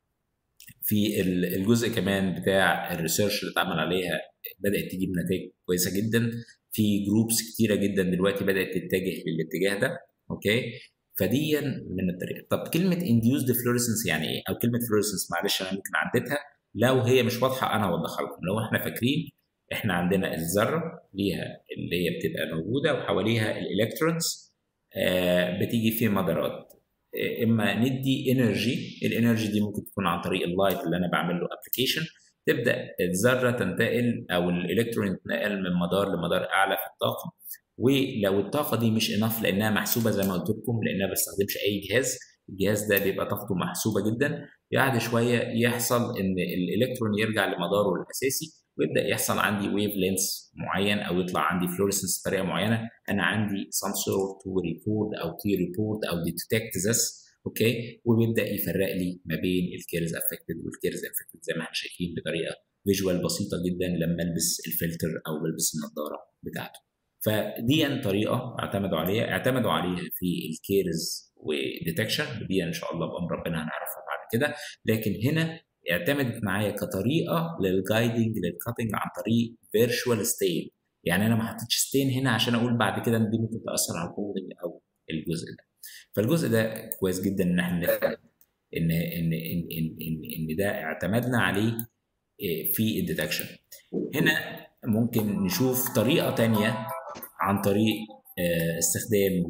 في الجزء كمان بتاع الريسيرش اللي اتعمل عليها بدات تجيب نتائج كويسه جدا في جروبس كتيره جدا دلوقتي بدات تتجه للاتجاه ده اوكي فدي من الطريقه طب كلمه induced fluorescence يعني ايه او كلمه fluorescence معلش انا ممكن عديتها لو هي مش واضحه انا اوضحها لكم لو احنا فاكرين احنا عندنا الذره ليها اللي هي بتبقى موجوده وحواليها الالكترونز آه بتيجي في مدارات اما ندي انرجي الانرجي دي ممكن تكون عن طريق اللايت اللي انا بعمل له ابلكيشن تبدا الذره تنتقل او الالكترون يتنقل من مدار لمدار اعلى في الطاقه ولو الطاقه دي مش اناف لانها محسوبه زي ما قلت لكم لانها ما بستخدمش اي جهاز الجهاز ده بيبقى طاقته محسوبه جدا بعد شويه يحصل ان الالكترون يرجع لمداره الاساسي ويبدا يحصل عندي ويف لينس معين او يطلع عندي فلوريسنس بطريقه معينه انا عندي some sort to report او تي ريبورت او detect this اوكي وبيبدا يفرق لي ما بين الكيرز افكتد والكيرز افكتد زي ما احنا شايفين بطريقه فيجوال بسيطه جدا لما البس الفلتر او بلبس النضاره بتاعته فدي طريقه اعتمدوا عليها اعتمدوا عليها في الكيرز وديتكشن دي ان شاء الله بامر ربنا هنعرفها بعد كده لكن هنا اعتمدت معايا كطريقه للجايدنج للكاتنج عن طريق فيرتشوال ستين يعني انا ما حطيتش ستين هنا عشان اقول بعد كده ان دي ممكن تاثر على الكودنج او الجزء ده فالجزء ده كويس جدا ان احنا نفهم ان ان ان ان ان, إن ده اعتمدنا عليه في الديتكشن هنا ممكن نشوف طريقه تانية عن طريق استخدام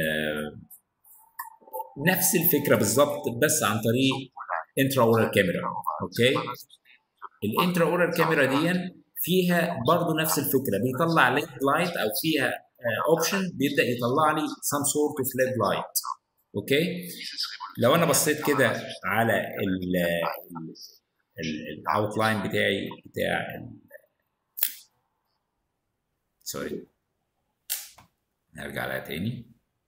نفس الفكره بالظبط بس عن طريق انترا اورال كاميرا اوكي الانترا اورال كاميرا دي فيها برضو نفس الفكره بيطلع ليد لايت او فيها اوبشن بيبدا يطلع لي سام سورت اوف ليد لايت اوكي لو انا بصيت كده على الاوت لاين بتاعي بتاع سوري نرجع لها تاني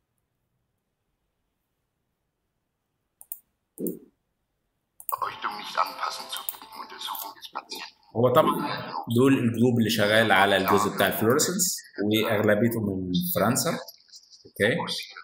هو طبعا دول الجروب اللي شغال على الجزء بتاع الفلورسنس واغلبيتهم من فرنسا اوكي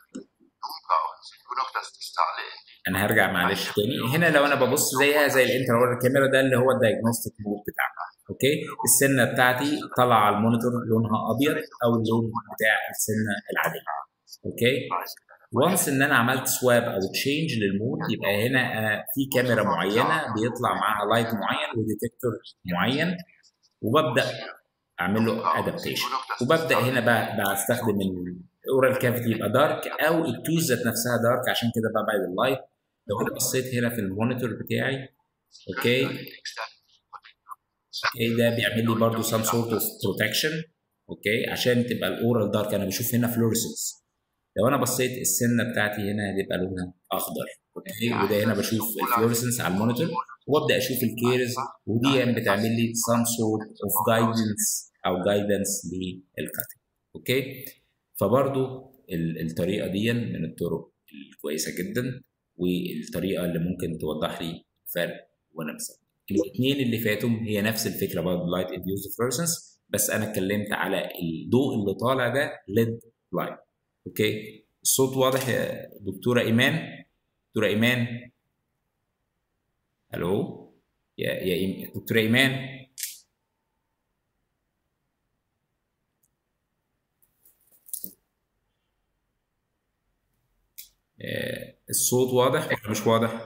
انا هرجع معلش تاني هنا لو انا ببص زيها زي الانترا كاميرا ده اللي هو الدايجنوستيك مود بتاعنا اوكي السنه بتاعتي طالعه على المونيتور لونها ابيض او اللون بتاع السنه العاديه اوكي وانس ان انا عملت سواب او تشينج للمود يبقى هنا انا في كاميرا معينه بيطلع معاها لايت معين وديتكتور معين وببدا اعمل له ادابتيشن وببدا هنا بقى بستخدم الاورال كافيتي يبقى دارك او التوز ذات نفسها دارك عشان كده ببعد اللايت لو انا بصيت هنا في المونيتور بتاعي اوكي اوكي ده بيعمل لي برضو سام سورت اوف بروتكشن اوكي عشان تبقى الاورال دارك انا بشوف هنا فلورسنس لو انا بصيت السنه بتاعتي هنا هتبقى لونها اخضر اوكي وده هنا بشوف الفلورسنس على المونيتور وابدا اشوف الكيرز ودي بتعمل لي سام سورت اوف جايدنس او جايدنس للكاتنج اوكي فبرضو الطريقه دي من الطرق الكويسه جدا والطريقه اللي ممكن توضح لي فرق وانا بستخدم الاثنين اللي فاتوا هي نفس الفكره برضه لايت انديوز فلورسنس بس انا اتكلمت على الضوء اللي طالع ده ليد لايت اوكي الصوت واضح يا دكتوره ايمان دكتوره ايمان الو يا يا إيم... دكتوره ايمان الصوت واضح ولا مش واضح؟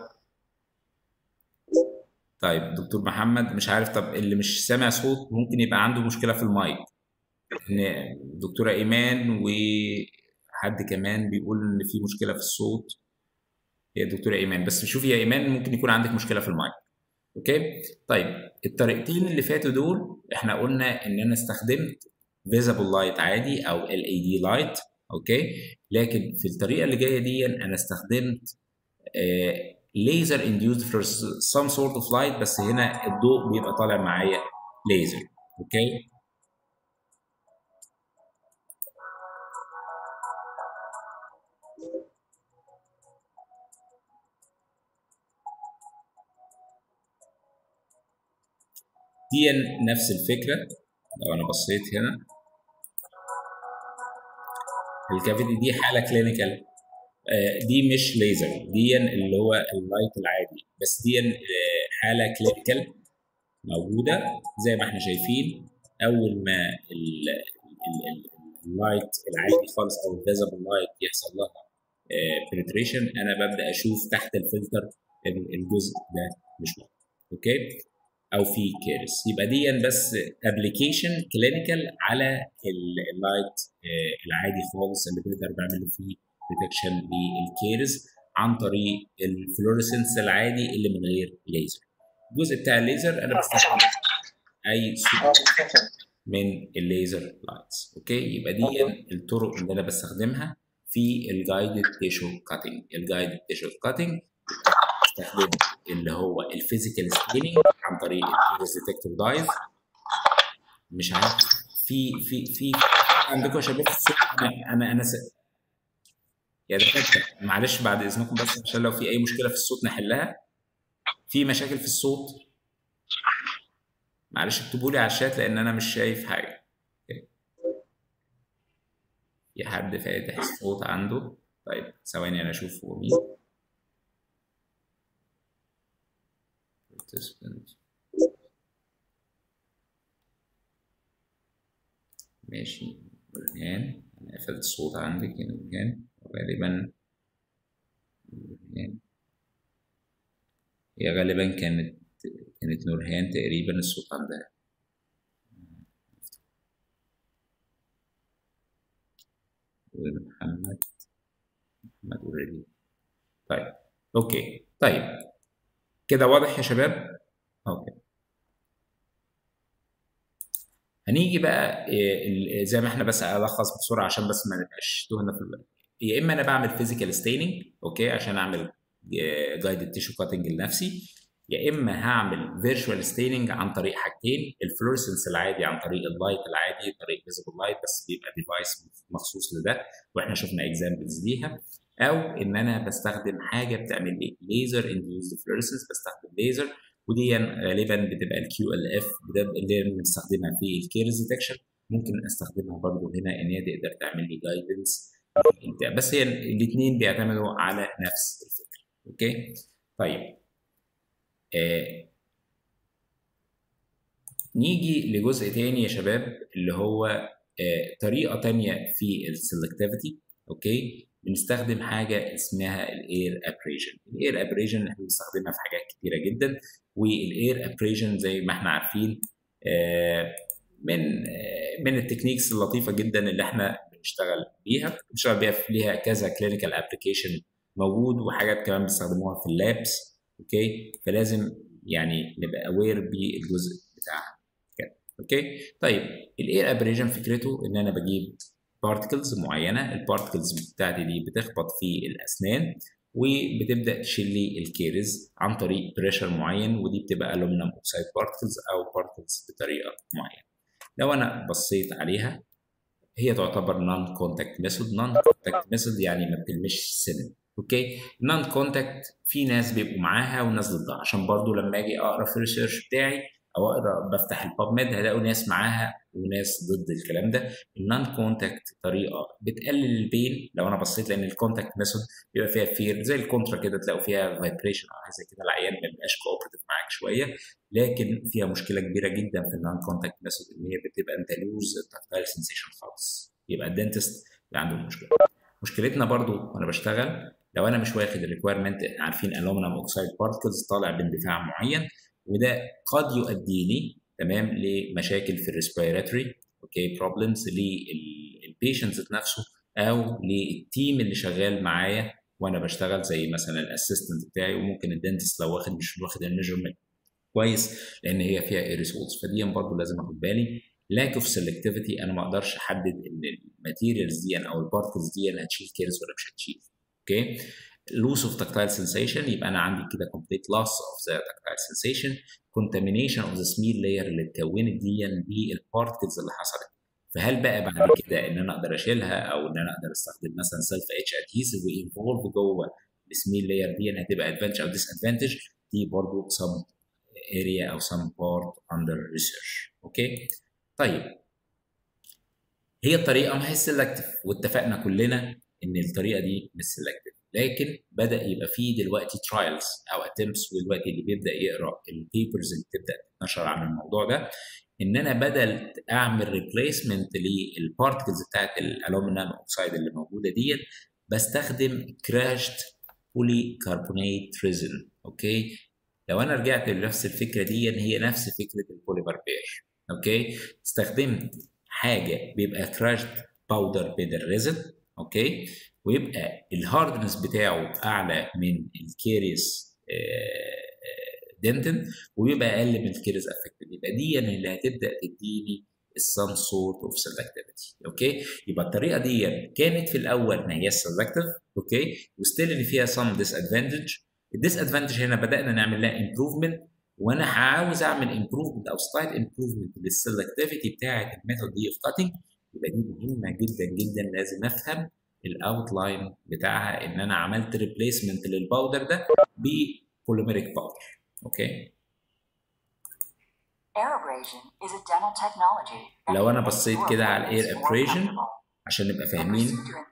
طيب دكتور محمد مش عارف طب اللي مش سامع صوت ممكن يبقى عنده مشكلة في المايك ان دكتورة ايمان وحد كمان بيقول ان في مشكلة في الصوت هي دكتورة ايمان بس شوفي يا ايمان ممكن يكون عندك مشكلة في المايك اوكي طيب الطريقتين اللي فاتوا دول احنا قلنا ان انا استخدمت فيزابل لايت عادي او ال اي دي لايت اوكي لكن في الطريقه اللي جايه دي انا استخدمت ليزر انديوزد فور سم سورت اوف لايت بس هنا الضوء بيبقى طالع معايا ليزر اوكي دي نفس الفكره لو انا بصيت هنا الكافيتي دي حاله كلينيكال دي مش ليزر دي اللي هو اللايت العادي بس دي حاله كلينيكال موجوده زي ما احنا شايفين اول ما اللايت العادي خالص او الفيزبل لايت يحصل لها بنتريشن انا ببدا اشوف تحت الفلتر الجزء ده مش موجود اوكي او في كيرس يبقى دي بس ابلكيشن كلينيكال على اللايت العادي خالص اللي بنقدر نعمل فيه ديتكشن للكيرس عن طريق الفلوريسنس العادي اللي من غير ليزر الجزء بتاع الليزر انا بستخدم اي صوره من الليزر لايتس اوكي يبقى دي الطرق اللي انا بستخدمها في الجايدد تيشو كاتنج الجايدد تيشو كاتنج بستخدم اللي هو الفيزيكال سكريننج عن طريق الفيروس ديتكتور دايف مش عارف في في في عندكم يا شباب الصوت انا انا انا س... يا دكاتره معلش بعد اذنكم بس عشان لو في اي مشكله في الصوت نحلها في مشاكل في الصوت معلش اكتبوا لي على الشات لان انا مش شايف حاجه في حد فاتح الصوت عنده طيب ثواني انا اشوف هو مين participant ماشي برهان انا قفلت الصوت عندك هنا برهان غالبا برهان هي غالبا كانت كانت نورهان تقريبا الصوت عندها ومحمد محمد اوريدي طيب اوكي طيب كده واضح يا شباب اوكي هنيجي بقى زي ما احنا بس الخص بسرعه عشان بس ما نبقاش تهنا في يا اما انا بعمل فيزيكال ستيننج اوكي عشان اعمل جايدد تيشو كاتنج لنفسي يا اما هعمل فيرتشوال ستيننج عن طريق حاجتين الفلورسنس العادي عن طريق اللايت العادي طريق فيزيبل لايت بس بيبقى ديفايس مخصوص لده واحنا شفنا اكزامبلز ليها او ان انا بستخدم حاجه بتعمل لي ليزر انديوزد فلورسنس بستخدم ليزر ودي غالبا بتبقى الكيو ال اف اللي بنستخدمها في الكيرز ديتكشن ممكن استخدمها برضو هنا ان هي تقدر تعمل لي جايدنس بس هي الاثنين بيعتمدوا على نفس الفكره اوكي طيب آه نيجي لجزء تاني يا شباب اللي هو آه طريقه تانية في السلكتيفيتي اوكي بنستخدم حاجه اسمها الاير ابريجن الاير ابريجن احنا بنستخدمها في حاجات كتيره جدا والاير ابريجن زي ما احنا عارفين آه من من التكنيكس اللطيفه جدا اللي احنا بنشتغل بيها بنشتغل بيها ليها كذا كلينيكال ابلكيشن موجود وحاجات كمان بنستخدموها في اللابس اوكي فلازم يعني نبقى اوير بالجزء بتاعها كده اوكي طيب الاير ابريجن فكرته ان انا بجيب بارتكلز معينه البارتكلز بتاعتي دي بتخبط في الاسنان وبتبدا تشيل لي الكيرز عن طريق بريشر معين ودي بتبقى الومنيوم اوكسايد بارتكلز او بارتكلز بطريقه معينه لو انا بصيت عليها هي تعتبر نون كونتاكت ميثود نون كونتاكت ميثود يعني ما بتلمش السن اوكي نون كونتاكت في ناس بيبقوا معاها وناس ضدها عشان برضو لما اجي اقرا في الريسيرش بتاعي او اقرا بفتح الباب ميد هلاقوا ناس معاها وناس ضد الكلام ده النون كونتاكت طريقه بتقلل البين لو انا بصيت لان الكونتاكت ميثود بيبقى فيها فير زي الكونترا كده تلاقوا فيها فايبريشن او حاجه زي كده العيان ما بيبقاش كوبريتيف معاك شويه لكن فيها مشكله كبيره جدا في النون كونتاكت ميثود ان هي بتبقى انت لوز تاكتايل سنسيشن خالص يبقى الدنتست عنده مشكله مشكلتنا برضو وانا بشتغل لو انا مش واخد الريكويرمنت عارفين الومنيوم اوكسايد بارتكلز طالع باندفاع معين وده قد يؤدي لي تمام لمشاكل في الريسبيراتوري اوكي بروبلمز للبيشنت ذات نفسه او للتيم اللي شغال معايا وانا بشتغل زي مثلا الاسيستنت بتاعي وممكن الدنتست لو واخد مش واخد الميجرمنت كويس لان هي فيها ايريسولز فدي برضه لازم اخد بالي لاك اوف سيلكتيفيتي انا ما اقدرش احدد ان الماتيريالز دي او البارتكلز دي هتشيل كيرز ولا مش هتشيل اوكي loss of tactile sensation يبقى انا عندي كده complete loss of the tactile sensation contamination of the smear layer اللي اتكونت دي بالبارتكلز اللي حصلت فهل بقى بعد كده ان انا اقدر اشيلها او ان انا اقدر استخدم مثلا سيلف اتش ادهيسيف وانفولف جوه السمير لاير دي هتبقى ادفانتج او ديس ادفانتج دي برضه some area او some part under research اوكي طيب هي الطريقه ما هي سيلكتيف واتفقنا كلنا ان الطريقه دي مش سيلكتيف لكن بدا يبقى فيه دلوقتي ترايلز او اتمبس ودلوقتي اللي بيبدا يقرا البيبرز اللي بتبدا تنشر عن الموضوع ده ان انا بدل اعمل ريبليسمنت للبارتكلز بتاعت الالومنيوم اوكسايد اللي موجوده ديت بستخدم كراشت بولي كربونات ريزن اوكي لو انا رجعت لنفس الفكره دي هي نفس فكره البوليمر بير اوكي استخدمت حاجه بيبقى كراشد باودر بين الريزن اوكي ويبقى الهاردنس بتاعه اعلى من الكيريس دنتن ويبقى اقل من الكيريس افكتد يبقى دي اللي هتبدا تديني السم سورت اوف سلكتيفيتي اوكي يبقى الطريقه دي كانت في الاول ما هي سلكتيف اوكي وستيل ان فيها سم ديس ادفانتج الديس ادفانتج هنا بدانا نعمل لها امبروفمنت وانا عاوز اعمل امبروفمنت او سلايد امبروفمنت للسلكتيفيتي بتاعه الميثود دي اوف كاتنج يبقى دي مهمه جدا جدا لازم افهم الاوتلاين بتاعها ان انا عملت ريبليسمنت للباودر ده ببوليميريك باودر اوكي لو انا بصيت كده على الاير ابريشن عشان نبقى فاهمين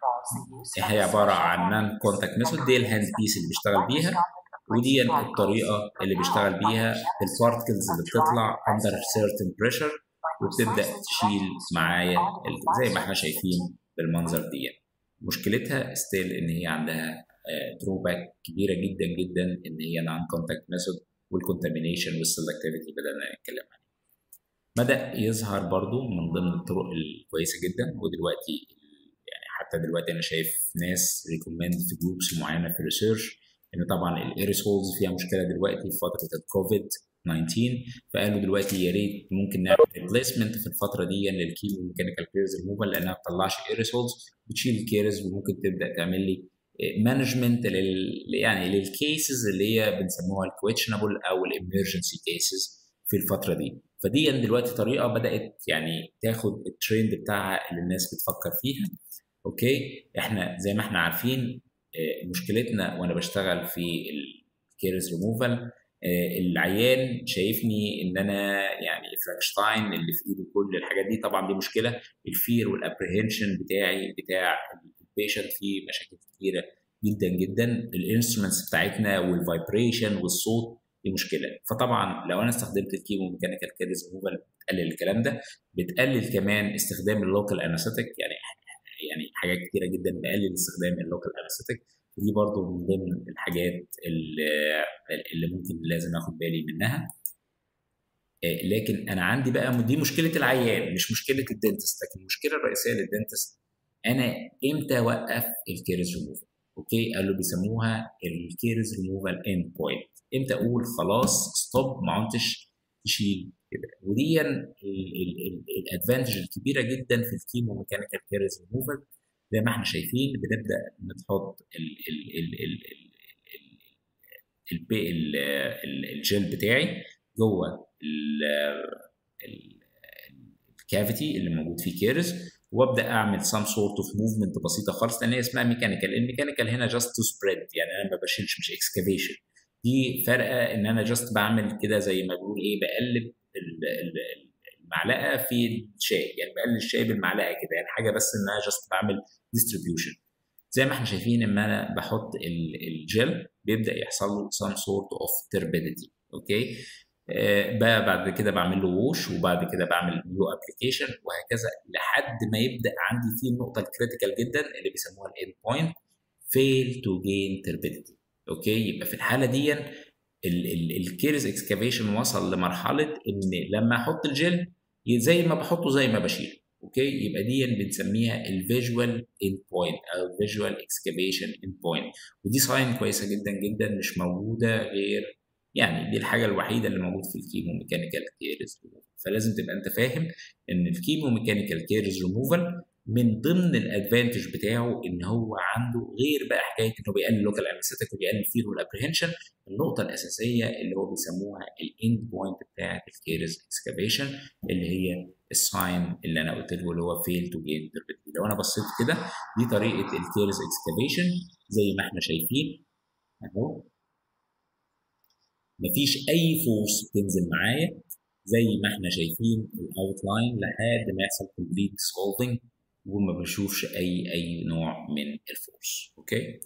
هي عباره عن نان كونتاكت ميثود دي الهاند بيس اللي بيشتغل بيها ودي الطريقه اللي بيشتغل بيها البارتكلز اللي بتطلع اندر سيرتن بريشر وبتبدا تشيل معايا زي ما احنا شايفين بالمنظر دي مشكلتها ستيل ان هي عندها دروباك كبيره جدا جدا ان هي نان كونتاكت ميثود والكونتامينيشن والسلكتيفيتي بدانا نتكلم عليه بدا يظهر برضو من ضمن الطرق الكويسه جدا ودلوقتي يعني حتى دلوقتي انا شايف ناس ريكومند في جروبس معينه في الريسيرش ان طبعا الايريسولز فيها مشكله دلوقتي في فتره الكوفيد 19 فقالوا دلوقتي يا ريت ممكن نعمل ريبليسمنت في الفتره دي للكيمو ميكانيكال كيرز ريموفال لانها ما بتطلعش ايريسولز بتشيل الكيرز وممكن تبدا تعمل لي مانجمنت لل يعني للكيسز اللي هي بنسموها الكويشنبل او الامرجنسي كيسز في الفتره دي فدي دلوقتي طريقه بدات يعني تاخد الترند بتاعها اللي الناس بتفكر فيها اوكي احنا زي ما احنا عارفين مشكلتنا وانا بشتغل في الكيرز ريموفال العيان شايفني ان انا يعني فرانكشتاين اللي في ايده كل الحاجات دي طبعا دي مشكله الفير والابريهنشن بتاعي بتاع البيشنت فيه مشاكل كتيره جدا جدا الانسترومنتس بتاعتنا والفايبريشن والصوت دي مشكله فطبعا لو انا استخدمت الكيمو ميكانيكال كيرز ريموفال بتقلل الكلام ده بتقلل كمان استخدام اللوكال انستيك يعني يعني حاجات كتيره جدا بقلل استخدام اللوكال انستيك دي برضو من ضمن الحاجات اللي, اللي ممكن لازم اخد بالي منها لكن انا عندي بقى دي مشكله العيان مش مشكله الدنتست لكن المشكله الرئيسيه للدنتست انا امتى اوقف الكيرز ريموفال اوكي قالوا بيسموها الكيرز ريموفال اند بوينت امتى اقول خلاص ستوب ما عدتش تشيل كده ودي الادفانتج الكبيره جدا في الكيمو ميكانيكال كيرز ريموفال زي ما احنا شايفين بنبدا نحط ال ال ال ال ال ال الجل بتاعي جوه الكافيتي اللي موجود فيه كيرز وابدا اعمل سام سورت اوف موفمنت بسيطه خالص لان هي اسمها ميكانيكال الميكانيكال هنا جاست تو سبريد يعني انا ما بشيلش مش اكسكافيشن دي فارقه ان انا جاست بعمل كده زي ما بيقول ايه بقلب المعلقه في الشاي يعني بقلل الشاي بالمعلقه كده يعني حاجه بس ان انا جاست بعمل ديستريبيوشن زي ما احنا شايفين اما انا بحط الجل بيبدا يحصل له some sort of turbidity اوكي آه بعد كده بعمل له ووش وبعد كده بعمل نيو ابلكيشن وهكذا لحد ما يبدا عندي فيه النقطه الكريتيكال جدا اللي بيسموها الاند بوينت فيل تو جين turbidity اوكي يبقى في الحاله دي الكيرز اكسكافيشن وصل لمرحله ان لما احط الجل زي ما بحطه زي ما بشيله اوكي يبقى دي بنسميها الفيجوال اند بوينت او الفيجوال اكسكافيشن اند بوينت ودي ساين كويسه جدا جدا مش موجوده غير يعني دي الحاجه الوحيده اللي موجود في الكيمو ميكانيكال كيرز فلازم تبقى انت فاهم ان الكيمو ميكانيكال كيرز ريموفال من ضمن الادفانتج بتاعه ان هو عنده غير بقى حكايه انه بيقلل لوكال انستيك وبيقلل فيه والابريهنشن النقطه الاساسيه اللي هو بيسموها الاند بوينت بتاعه الكيرز اكسكافيشن اللي هي الساين اللي انا قلت له اللي هو فيل تو جين لو انا بصيت كده دي طريقه الكيرز اكسكافيشن زي ما احنا شايفين اهو مفيش اي فورس بتنزل معايا زي ما احنا شايفين الاوتلاين لحد ما يحصل كومبليت سولفنج وما بشوفش اي اي نوع من الفورس اوكي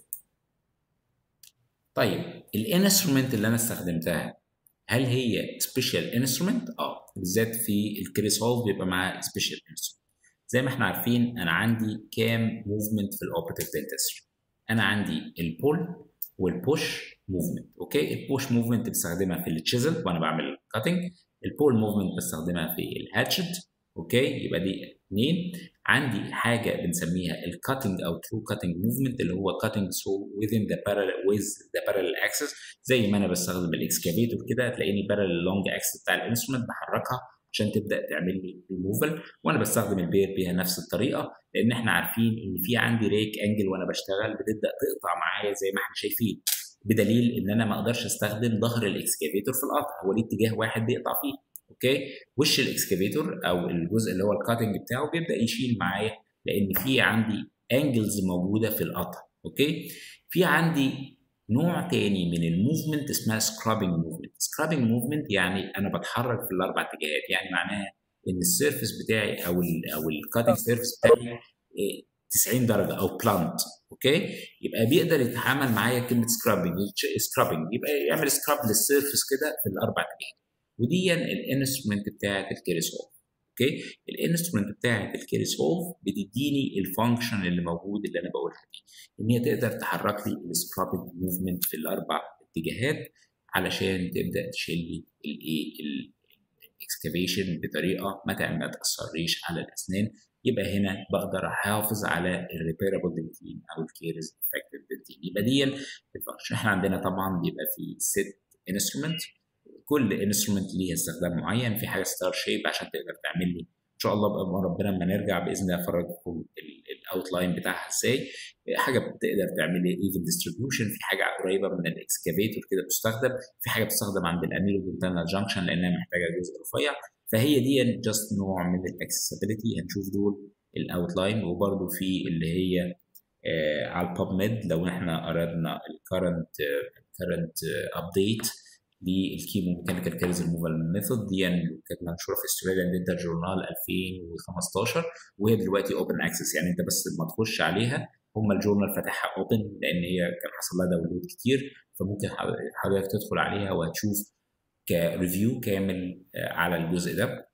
طيب الانسترومنت اللي انا استخدمتها هل هي سبيشال انسترومنت اه بالذات في الكريسولف بيبقى معاه سبيشال انسترومنت زي ما احنا عارفين انا عندي كام موفمنت في الاوبريتيف دنتستري انا عندي البول والبوش موفمنت اوكي البوش موفمنت بستخدمها في التشيزل وانا بعمل كاتنج البول موفمنت بستخدمها في الهاتشت اوكي يبقى دي اثنين عندي حاجه بنسميها الكاتنج او ترو كاتنج موفمنت اللي هو كاتنج سو within the parallel with the parallel axis زي ما انا بستخدم الاكسكافيتور كده هتلاقيني parallel long axis بتاع الانسترومنت بحركها عشان تبدا تعمل لي ريموفال وانا بستخدم البير بيها نفس الطريقه لان احنا عارفين ان في عندي ريك انجل وانا بشتغل بتبدا تقطع معايا زي ما احنا شايفين بدليل ان انا ما اقدرش استخدم ظهر الاكسكافيتور في القطع هو ليه اتجاه واحد بيقطع فيه اوكي وش الاكسكافيتور او الجزء اللي هو الكاتنج بتاعه بيبدا يشيل معايا لان في عندي انجلز موجوده في القطع اوكي في عندي نوع تاني من الموفمنت اسمها سكرابنج موفمنت سكرابنج موفمنت يعني انا بتحرك في الاربع اتجاهات يعني معناها ان السيرفيس بتاعي او ال او الكاتنج سيرفيس بتاعي 90 درجه او بلانت اوكي يبقى بيقدر يتعامل معايا كلمه سكرابنج سكرابنج يبقى يعمل سكراب للسيرفيس كده في الاربع اتجاهات ودي الانسترومنت بتاعت الكيريس هولف اوكي الانسترومنت بتاعت الكيريس هولف بتديني الفانكشن اللي موجود اللي انا بقولها دي ان هي تقدر تحرك لي السكرابنج موفمنت في الاربع اتجاهات علشان تبدا تشيل لي الايه الاكسكافيشن بطريقه ما ما تاثريش على الاسنان يبقى هنا بقدر احافظ على الريبيرابل دنتين او الكيرز افكتيف دنتين يبقى دي الفانكشن احنا عندنا طبعا بيبقى في ست انسترومنت كل انسترومنت ليها استخدام معين في حاجه ستار شيب عشان تقدر تعمل لي ان شاء الله بقى ربنا لما نرجع باذن الله افرجكم الاوتلاين بتاعها ازاي حاجه بتقدر تعمل لي ايفن ديستريبيوشن في حاجه قريبه من الاكسكافيتور كده بتستخدم في حاجه بتستخدم عند الاميلو دنتال جانكشن لانها محتاجه جزء رفيع فهي دي جاست نوع من الاكسسبيلتي هنشوف دول الاوتلاين وبرده في اللي هي آه على الباب ميد لو احنا اردنا الكرنت كرنت ابديت للكيمو ميكانيكال كاريز ريموفال ميثود دي يعني كانت منشوره في استراليان دنتال جورنال 2015 وهي دلوقتي اوبن اكسس يعني انت بس لما تخش عليها هم الجورنال فاتحها اوبن لان هي كان حصل لها داونلود كتير فممكن حضرتك تدخل عليها وهتشوف كريفيو كامل على الجزء ده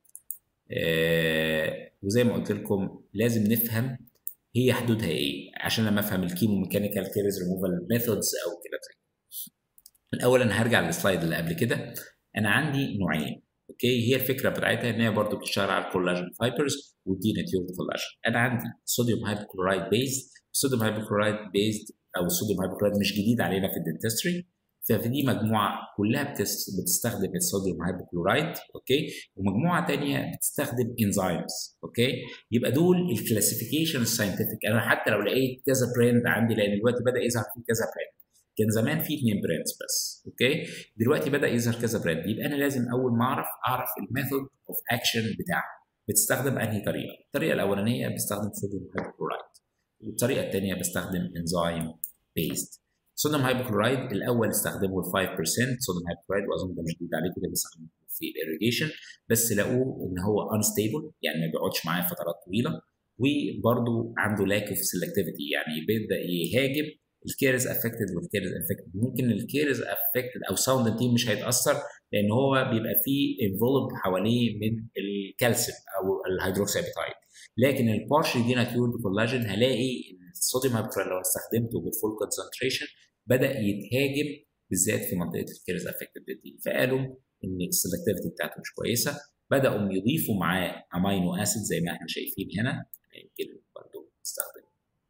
وزي ما قلت لكم لازم نفهم هي حدودها ايه عشان لما افهم الكيمو ميكانيكال كيرز ريموفال ميثودز او كده زي الاول انا هرجع للسلايد اللي قبل كده انا عندي نوعين اوكي هي الفكره بتاعتها ان هي برضه بتشتغل على الكولاجين فايبرز ودي ناتيورد كولاجين انا عندي صوديوم هايبوكلورايد بيزد الصوديوم هايبوكلورايد بيزد او الصوديوم هايبوكلورايد مش جديد علينا في الدنتستري ففي دي مجموعه كلها بتستخدم الصوديوم هايبوكلورايد اوكي ومجموعه ثانيه بتستخدم انزيمز اوكي يبقى دول الكلاسيفيكيشن الساينتفك انا حتى لو لقيت كذا براند عندي لان دلوقتي بدا يظهر في كذا براند كان زمان في اثنين براندز بس اوكي دلوقتي بدا يظهر كذا براند يبقى انا لازم اول ما اعرف اعرف الميثود اوف اكشن بتاعها بتستخدم انهي طريقه الطريقه الاولانيه بستخدم صوديوم هايبوكلورايد والطريقه الثانيه بستخدم انزيم بيست صوديوم هايبوكلورايد الاول استخدموا ال 5% صوديوم هايبوكلورايد واظن ده مش جديد عليكم ده بيستخدموه في الاريجيشن بس لقوه ان هو انستيبل يعني ما بيقعدش معايا فترات طويله وبرده عنده لاك اوف سيلكتيفيتي يعني بيبدا يهاجم الكيرز افكتد والكيرز افكتد ممكن الكيرز افكتد او ساوند تيم مش هيتاثر لان هو بيبقى فيه انفولد حواليه من الكالسيوم او الهيدروكسيابيتايد لكن البارشل دي ناتيورد كولاجين هلاقي الصوديوم هايبوكلورايد لو استخدمته بالفول كونسنتريشن بدا يتهاجم بالذات في منطقه الكيرز افكتد دي فقالوا ان السلكتيفيتي بتاعته مش كويسه بداوا يضيفوا معاه امينو اسيد زي ما احنا شايفين هنا يمكن برضه نستخدم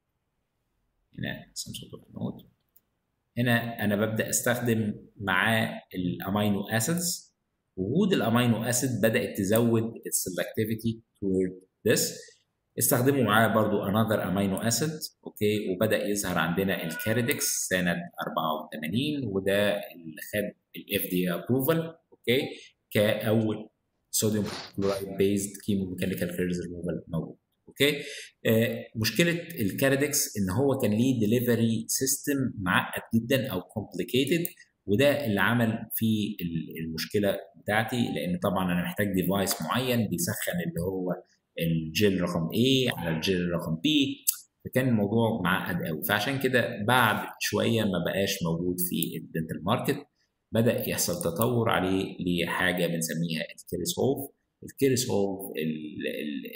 هنا نوت هنا انا ببدا استخدم معاه الامينو اسيدز وجود الامينو اسيد بدات تزود السلكتيفيتي toward this استخدموا معاه برضو another امينو اسيد اوكي وبدا يظهر عندنا الكاريدكس سنه 84 وده اللي خد الاف دي ابروفال اوكي كاول صوديوم كلورايد بيزد كيمو ميكانيكال كيرز ريموفال موجود اوكي آه مشكله الكاريدكس ان هو كان ليه ديليفري سيستم معقد جدا او كومبليكيتد وده اللي عمل فيه المشكله بتاعتي لان طبعا انا محتاج ديفايس معين بيسخن اللي هو الجيل رقم A على الجيل رقم B فكان الموضوع معقد قوي فعشان كده بعد شويه ما بقاش موجود في الدنتال ماركت بدا يحصل تطور عليه لحاجه بنسميها الكيريس هولف الكيريس هولف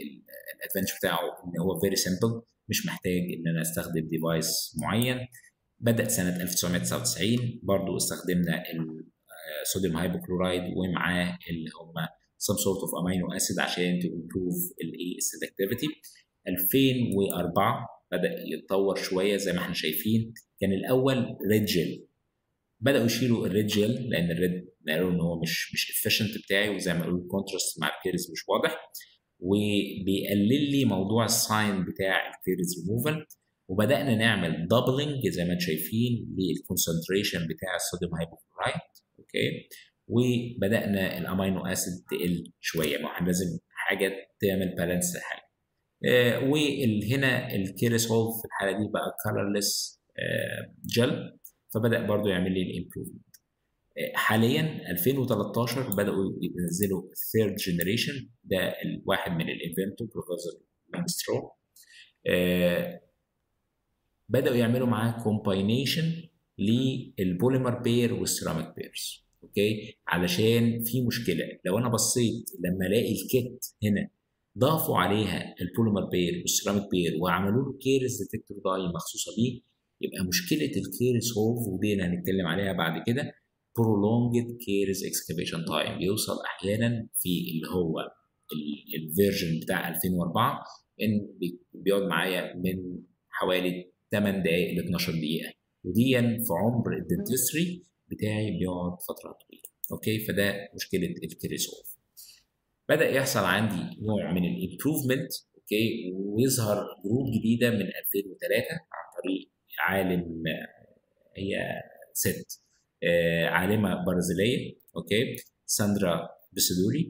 الادفانتج بتاعه ان هو فيري سمبل مش محتاج ان انا استخدم ديفايس معين بدأ سنة 1999 برضو استخدمنا الصوديوم هايبوكلورايد ومعاه اللي هم some sort of amino acid عشان to improve الايه selectivity 2004 بدأ يتطور شوية زي ما احنا شايفين كان الأول ريد جيل بدأوا يشيلوا الريد جيل لأن الريد قالوا إن هو مش مش efficient بتاعي وزي ما قالوا الكونتراست مع الكيرز مش واضح وبيقلل لي موضوع الساين بتاع الكيرز ريموفال وبدانا نعمل دبلنج زي ما انتم شايفين للكونسنتريشن بتاع الصوديوم هايبوكلورايد اوكي وبدانا الامينو اسيد تقل شويه ما احنا لازم حاجه تعمل بالانس للحاجه آه وهنا الكيريسول في الحاله دي بقى كلرلس آه جل فبدا برضو يعمل لي الامبروفمنت حاليا 2013 بداوا ينزلوا الثيرد جنريشن ده الواحد من الانفنتور بروفيسور لانسترو آه بداوا يعملوا معاه كومباينيشن للبوليمر بير والسيراميك بيرز اوكي علشان في مشكله لو انا بصيت لما الاقي الكيت هنا ضافوا عليها البوليمر بير والسيراميك بير وعملوا له كيرز ديتكتور داي مخصوصه بيه يبقى مشكله الكيرز هولف ودي اللي هنتكلم عليها بعد كده prolonged caries excavation time بيوصل احيانا في اللي هو الفيرجن بتاع 2004 ان بيقعد معايا من حوالي 8 دقائق ل 12 دقيقه ودي في عمر الدنتستري بتاعي بيقعد فتره طويله اوكي فده مشكله الكيريس اوف بدا يحصل عندي نوع من الامبروفمنت اوكي ويظهر جروب جديده من 2003 عن طريق عالم هي ست عالمه برازيليه اوكي ساندرا بسدوري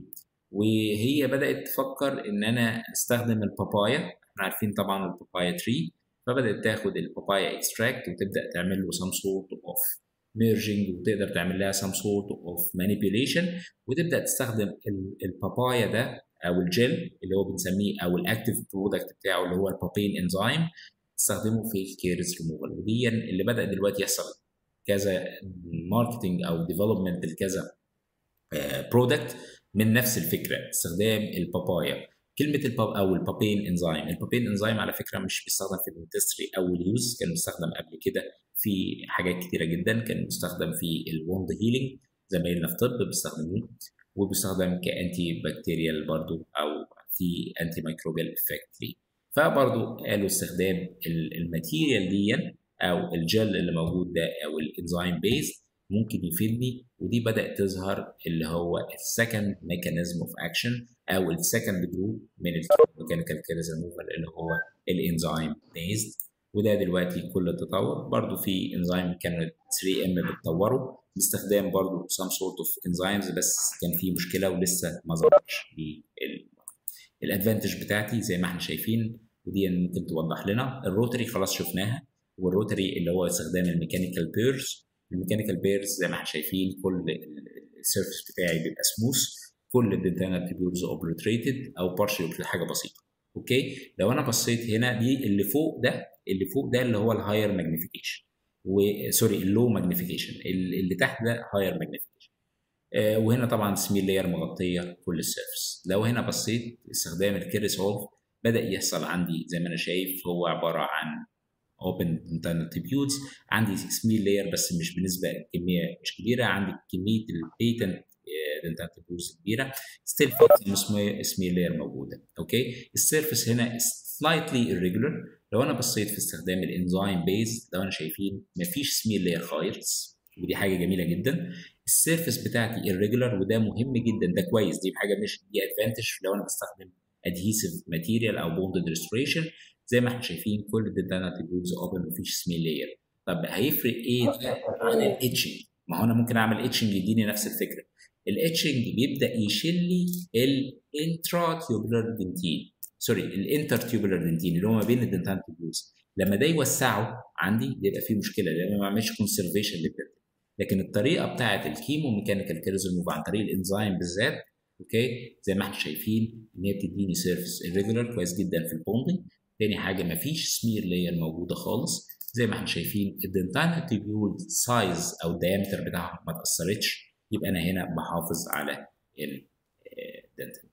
وهي بدات تفكر ان انا استخدم البابايا احنا عارفين طبعا البابايا تري فبدات تاخد البابايا اكستراكت وتبدا تعمل له سم سورت اوف ميرجنج وتقدر تعمل لها سم سورت اوف مانيبيوليشن وتبدا تستخدم البابايا ده او الجل اللي هو بنسميه او الاكتيف برودكت بتاعه اللي هو البابين انزيم تستخدمه في الكيرز ريموفال ودي اللي بدا دلوقتي يحصل كذا ماركتنج او ديفلوبمنت لكذا برودكت من نفس الفكره استخدام البابايا كلمه الباب او البابين انزيم البابين انزيم على فكره مش بيستخدم في الدنتستري اول يوز كان بيستخدم قبل كده في حاجات كتيره جدا كان بيستخدم في الوند هيلينج زمايلنا في طب بيستخدموه وبيستخدم كانتي بكتيريال برضو او في انتي ميكروبيال افكت ليه فبرضو قالوا استخدام الماتيريال دي او الجل اللي موجود ده او الانزيم بيز ممكن يفيدني ودي بدات تظهر اللي هو السكند ميكانيزم اوف اكشن او السكند جروب من الميكانيكال كيرز ريموفال اللي هو الانزيم بيزد وده دلوقتي كل التطور برضو في انزيم كانوا 3 ام بتطوروا باستخدام برضو some sort of enzymes بس كان في مشكله ولسه ما ظهرش الادفانتج بتاعتي زي ما احنا شايفين ودي ممكن توضح لنا الروتري خلاص شفناها والروتري اللي هو استخدام الميكانيكال بيرز الميكانيكال بيرز زي ما احنا شايفين كل السيرفيس بتاعي بيبقى سموث كل الدنتانا تيبيولز اوبليتريتد او بارشل حاجه بسيطه اوكي لو انا بصيت هنا دي اللي فوق ده اللي فوق ده اللي هو الهاير ماجنيفيكيشن وسوري اللو ماجنيفيكيشن اللي تحت ده هاير ماجنيفيكيشن آه وهنا طبعا سميل لاير مغطيه كل السيرفيس لو هنا بصيت استخدام الكيريس هولف بدا يحصل عندي زي ما انا شايف هو عباره عن اوبن انترنال تيبيوتس عندي سميل لاير بس مش بنسبه كميه مش كبيره عندي كميه البيتنت دنتال تيبيوتس كبيره ستيل في سميل لاير موجوده اوكي السيرفيس هنا سلايتلي irregular لو انا بصيت في استخدام الانزيم بيز لو انا شايفين مفيش سميل لاير خالص ودي حاجه جميله جدا السيرفيس بتاعتي irregular وده مهم جدا ده كويس دي حاجه مش دي ادفانتج لو انا بستخدم adhesive ماتيريال او bonded restoration زي ما احنا شايفين كل الدنتال تيبيوتس اوبن مفيش سميل لاير طب هيفرق ايه ده عن الاتشنج ما هو انا ممكن اعمل اتشنج يديني نفس الفكره الاتشنج بيبدا يشيل لي الانترا تيوبولار دنتين سوري الانتر تيوبولار دنتين اللي هو ما بين الدنتال تيبيوتس لما ده يوسعه عندي بيبقى فيه مشكله لان ما بعملش كونسرفيشن للدنتال لكن الطريقه بتاعه الكيمو ميكانيكال كيرز ريموف عن طريق الانزيم بالذات اوكي زي ما احنا شايفين ان هي بتديني سيرفيس irregular كويس جدا في البوندنج تاني حاجه مفيش سمير لاير موجوده خالص زي ما احنا شايفين الدنتال تيبيول سايز او الدايمتر بتاعها ما اتاثرتش يبقى انا هنا بحافظ على الدنتال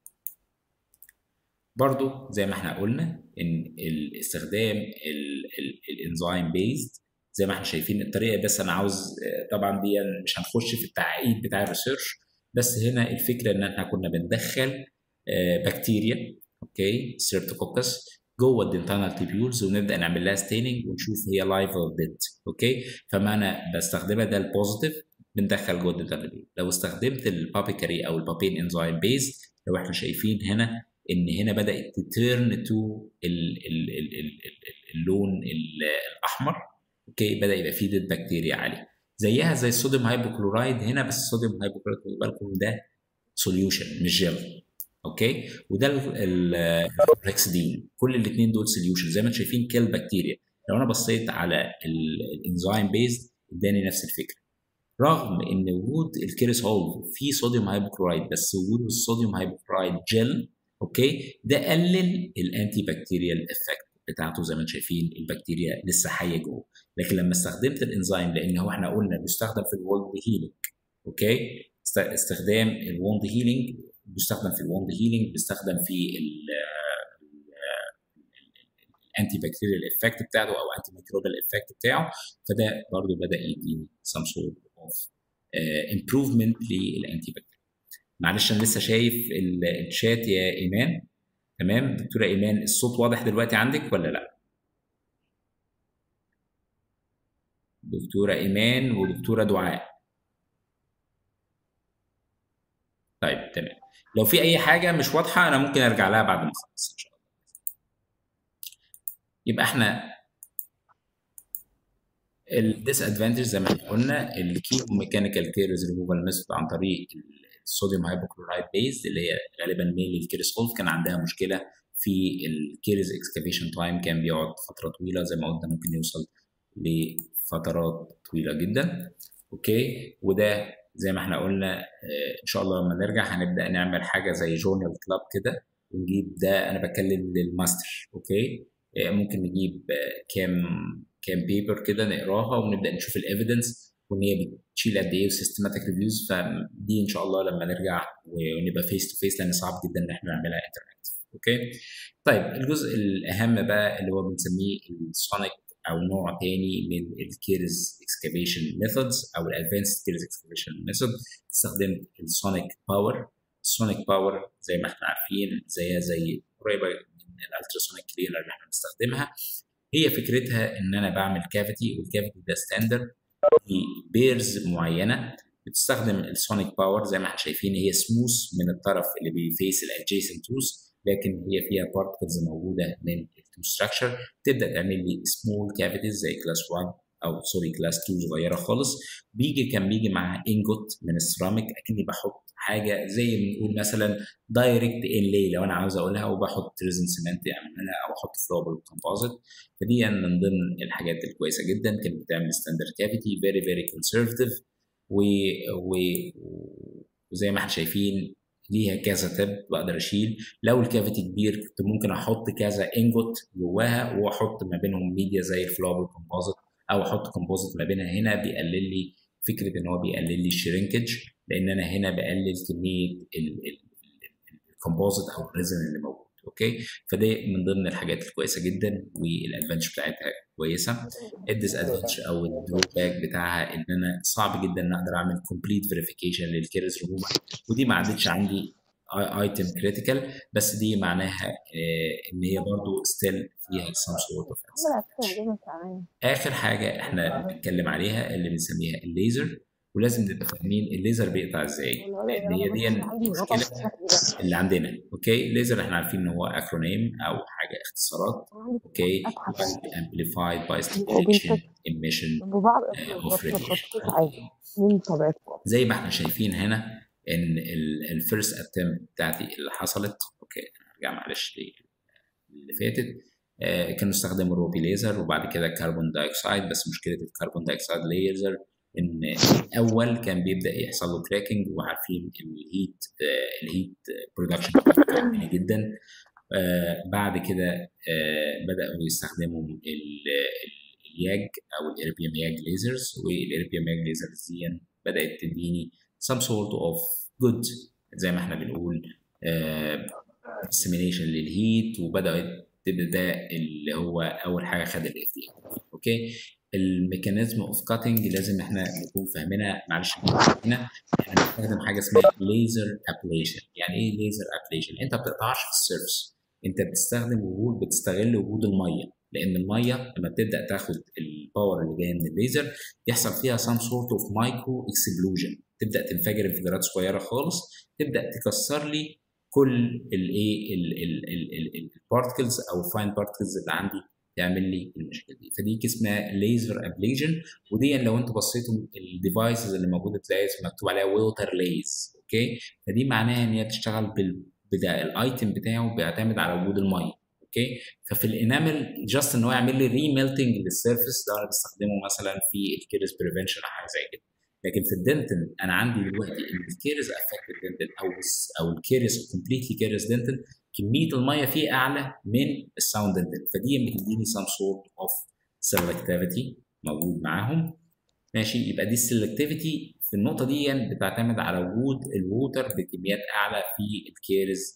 برضو زي ما احنا قلنا ان الاستخدام الانزيم بيزد زي ما احنا شايفين الطريقه بس انا عاوز طبعا دي مش هنخش في التعقيد بتاع الريسيرش بس هنا الفكره ان احنا كنا بندخل بكتيريا اوكي ستريبتوكوكس جوه الدنتانال تيبيولز ونبدا نعمل لها ستيننج ونشوف هي لايف اور ديد اوكي فما انا بستخدمها ده البوزيتيف بندخل جوه الدنتانال تيبيول لو استخدمت البابيكاري او البابين انزيم بيز لو احنا شايفين هنا ان هنا بدات تيرن تو اللون الاحمر اوكي بدا يبقى فيه ديد بكتيريا عاليه زيها زي الصوديوم هايبوكلورايد هنا بس الصوديوم هايبوكلورايد خدوا بالكم ده سوليوشن مش جل اوكي وده الفلكسدين كل الاثنين دول سوليوشن زي ما انتم شايفين كيل بكتيريا لو انا بصيت على الانزيم بيزد اداني نفس الفكره رغم ان وجود الكيرس هول فيه صوديوم هايبوكلورايد بس وجود الصوديوم هايبوكلورايد جل اوكي ده قلل الانتي بكتيريال افكت بتاعته زي ما انتم شايفين البكتيريا لسه حيه جوه لكن لما استخدمت الانزيم لان هو احنا قلنا بيستخدم في الوند هيلينج اوكي استخدام الوند هيلينج بيستخدم في الوند هيلينج بيستخدم في الانتي بكتيريال افكت بتاعته او انتي ميكروبال افكت بتاعه فده برضه بدا يديني some sort of uh, improvement للانتي بكتيريال معلش انا لسه شايف الشات يا ايمان تمام دكتوره ايمان الصوت واضح دلوقتي عندك ولا لا دكتوره ايمان ودكتوره دعاء طيب تمام لو في اي حاجه مش واضحه انا ممكن ارجع لها بعد ما اخلص ان شاء الله يبقى احنا الديس ادفانتج زي ما احنا قلنا الكيمو ميكانيكال كيرز ريموفال ميثود عن طريق الصوديوم هايبوكلورايد بيز اللي هي غالبا ميل الكيرس هولف كان عندها مشكله في الكيرز اكسكافيشن تايم كان بيقعد فتره طويله زي ما قلنا ممكن يوصل لفترات طويله جدا اوكي وده زي ما احنا قلنا ان شاء الله لما نرجع هنبدا نعمل حاجه زي جورنال كلاب كده ونجيب ده انا بتكلم للماستر اوكي ممكن نجيب كام كام بيبر كده نقراها ونبدا نشوف الايفيدنس وان هي بتشيل قد ايه وسيستماتيك ريفيوز فدي ان شاء الله لما نرجع ونبقى فيس تو فيس لان صعب جدا ان احنا نعملها انتراكتيف اوكي طيب الجزء الاهم بقى اللي هو بنسميه السونيك او نوع تاني من الكيرز اكسكافيشن ميثودز او الادفانسد كيرز اكسكافيشن ميثود استخدمت السونيك باور السونيك باور زي ما احنا عارفين زيها زي قريبه من الالتراسونيك كلينر اللي احنا بنستخدمها هي فكرتها ان انا بعمل كافيتي والكافيتي ده ستاندرد في بيرز معينه بتستخدم السونيك باور زي ما احنا شايفين هي سموث من الطرف اللي بيفيس الادجيسنت توز لكن هي فيها بارتكلز موجوده من التو ستراكشر تبدا تعمل لي سمول كافيتيز زي كلاس 1 او سوري كلاس 2 صغيره خالص بيجي كان بيجي معاها انجوت من السيراميك اكني بحط حاجه زي ما بنقول مثلا دايركت انلاي لو انا عاوز اقولها وبحط ريزن سيمنت اعملها او احط فلوبل كومبوزيت فدي من ضمن الحاجات الكويسه جدا كانت بتعمل ستاندرد كافيتي فيري فيري كونسرفتيف وزي ما احنا شايفين ليها كذا تب بقدر اشيل لو الكافيتي كبير كنت ممكن احط كذا انجوت جواها واحط ما بينهم ميديا زي الفلوبل كومبوزيت او احط كومبوزيت ما بينها هنا بيقلل لي فكره ان هو بيقلل لي الشرينكج لان انا هنا بقلل كميه الكومبوزيت او الريزن اللي موجود اوكي فده من ضمن الحاجات الكويسه جدا والادفانتج بتاعتها كويسه الديس ادفانتج او الدروباك بتاعها ان انا صعب جدا ان اقدر اعمل كومبليت فيريفيكيشن للكيرز ريموفر ودي ما عادتش عندي ايتم كريتيكال بس دي معناها ان هي برضو ستيل فيها سم سورت اوف اخر حاجه احنا بنتكلم عليها اللي بنسميها الليزر ولازم نبقى فاهمين الليزر بيقطع ازاي لان هي دي المشكله اللي عندنا اوكي الليزر احنا عارفين ان هو اكرونيم او حاجه اختصارات اوكي amplified by stimulation emission of radiation زي ما احنا شايفين هنا ان الفيرست اتم بتاعتي اللي حصلت اوكي ارجع معلش اللي فاتت آه كانوا استخدموا الروبي ليزر وبعد كده كربون دايوكسيد بس مشكله الكربون دايوكسيد ليزر ان الاول كان بيبدا يحصل له كراكنج وعارفين الهيت آه الهيت برودكشن كان جدا آه بعد كده آه بداوا يستخدموا الياج او الاربيوم ياج ليزرز والاربيوم ياج ليزرز دي بدات تديني some sort of good زي ما احنا بنقول dissemination للهيت وبدات تبدا ده اللي هو اول حاجه خد الاف دي اوكي الميكانيزم اوف كاتنج لازم احنا نكون فاهمينها معلش هنا احنا بنستخدم حاجه اسمها ليزر ابليشن يعني ايه ليزر ابليشن انت ما بتقطعش في السيرفس انت بتستخدم وجود بتستغل وجود الميه لان الميه لما بتبدا تاخد الباور اللي جايه من الليزر يحصل فيها some sort of micro explosion تبدا تنفجر انفجارات صغيره خالص تبدا تكسر لي كل الايه البارتكلز او الفاين بارتكلز اللي عندي تعمل لي المشكله دي فدي اسمها ليزر ابليجن ودي لو انتوا بصيتوا الديفايسز اللي موجوده تلاقي مكتوب عليها ووتر ليز اوكي فدي معناها ان هي بتشتغل بال بدا الايتم بتاعه بيعتمد على وجود الميه اوكي ففي الانامل جاست ان هو يعمل لي ريميلتنج للسيرفيس ده انا بستخدمه مثلا في الكيرس بريفنشن او حاجه زي كده لكن في الدنتن انا عندي دلوقتي ان الكيرس افكتد دنتن او او الكيرس كومبليتلي كيرس دنتن كميه الميه فيه اعلى من الساوند دنتن فدي بتديني سام سورت اوف سيلكتيفيتي موجود معاهم ماشي يبقى دي السلكتيفيتي في النقطه دي بتعتمد على وجود الووتر بكميات اعلى في الكيرز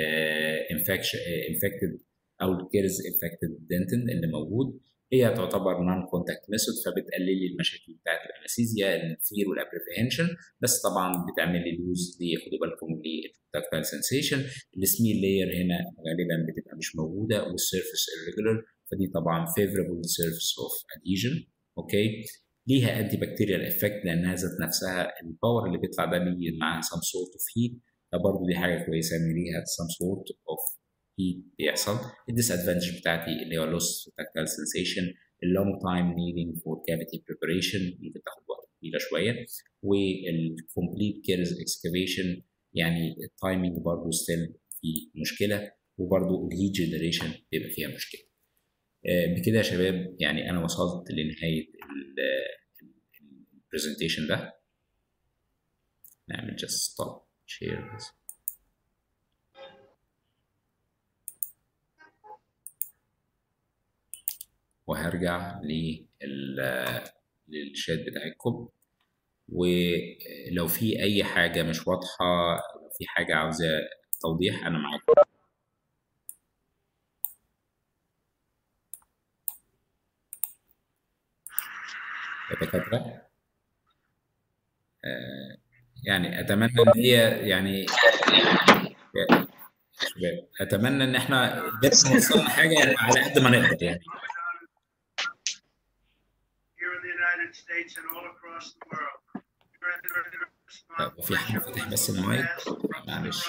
انفكشن انفكتد او الكيرز انفكتد دنتن اللي موجود هي تعتبر نون كونتاكت ميثود فبتقلل لي المشاكل بتاعت الانستيزيا الفير والابريهنشن بس طبعا بتعمل لي لوز دي خدوا بالكم للتاكتايل سنسيشن السميل لاير هنا غالبا بتبقى مش موجوده والسيرفيس irregular فدي طبعا favorable surface of adhesion اوكي ليها انتي بكتيريال افكت لانها ذات نفسها الباور اللي بيطلع ده بيجي معاها some sort of heat فبرضه دي حاجه كويسه ان ليها some sort of heat بيحصل الديس ادفانتج بتاعتي اللي هو loss tactile sensation اللونج تايم needing for cavity preparation ممكن تاخد وقت طويله شويه والكومبليت كيرز excavation يعني التايمنج برضه ستيل في مشكله وبرضه الهيت جنريشن بيبقى فيها مشكله بكده يا شباب يعني انا وصلت لنهايه البرزنتيشن ده نعمل just stop share بس وهرجع للشات بتاعتكم ولو في اي حاجه مش واضحه لو في حاجه عاوزه توضيح انا معاكم يا دكاتره آه يعني اتمنى ان هي يعني شباب اتمنى ان احنا قدرنا نوصلنا حاجه يعني على قد ما نقدر يعني طيب في حد فاتح بس المايك معلش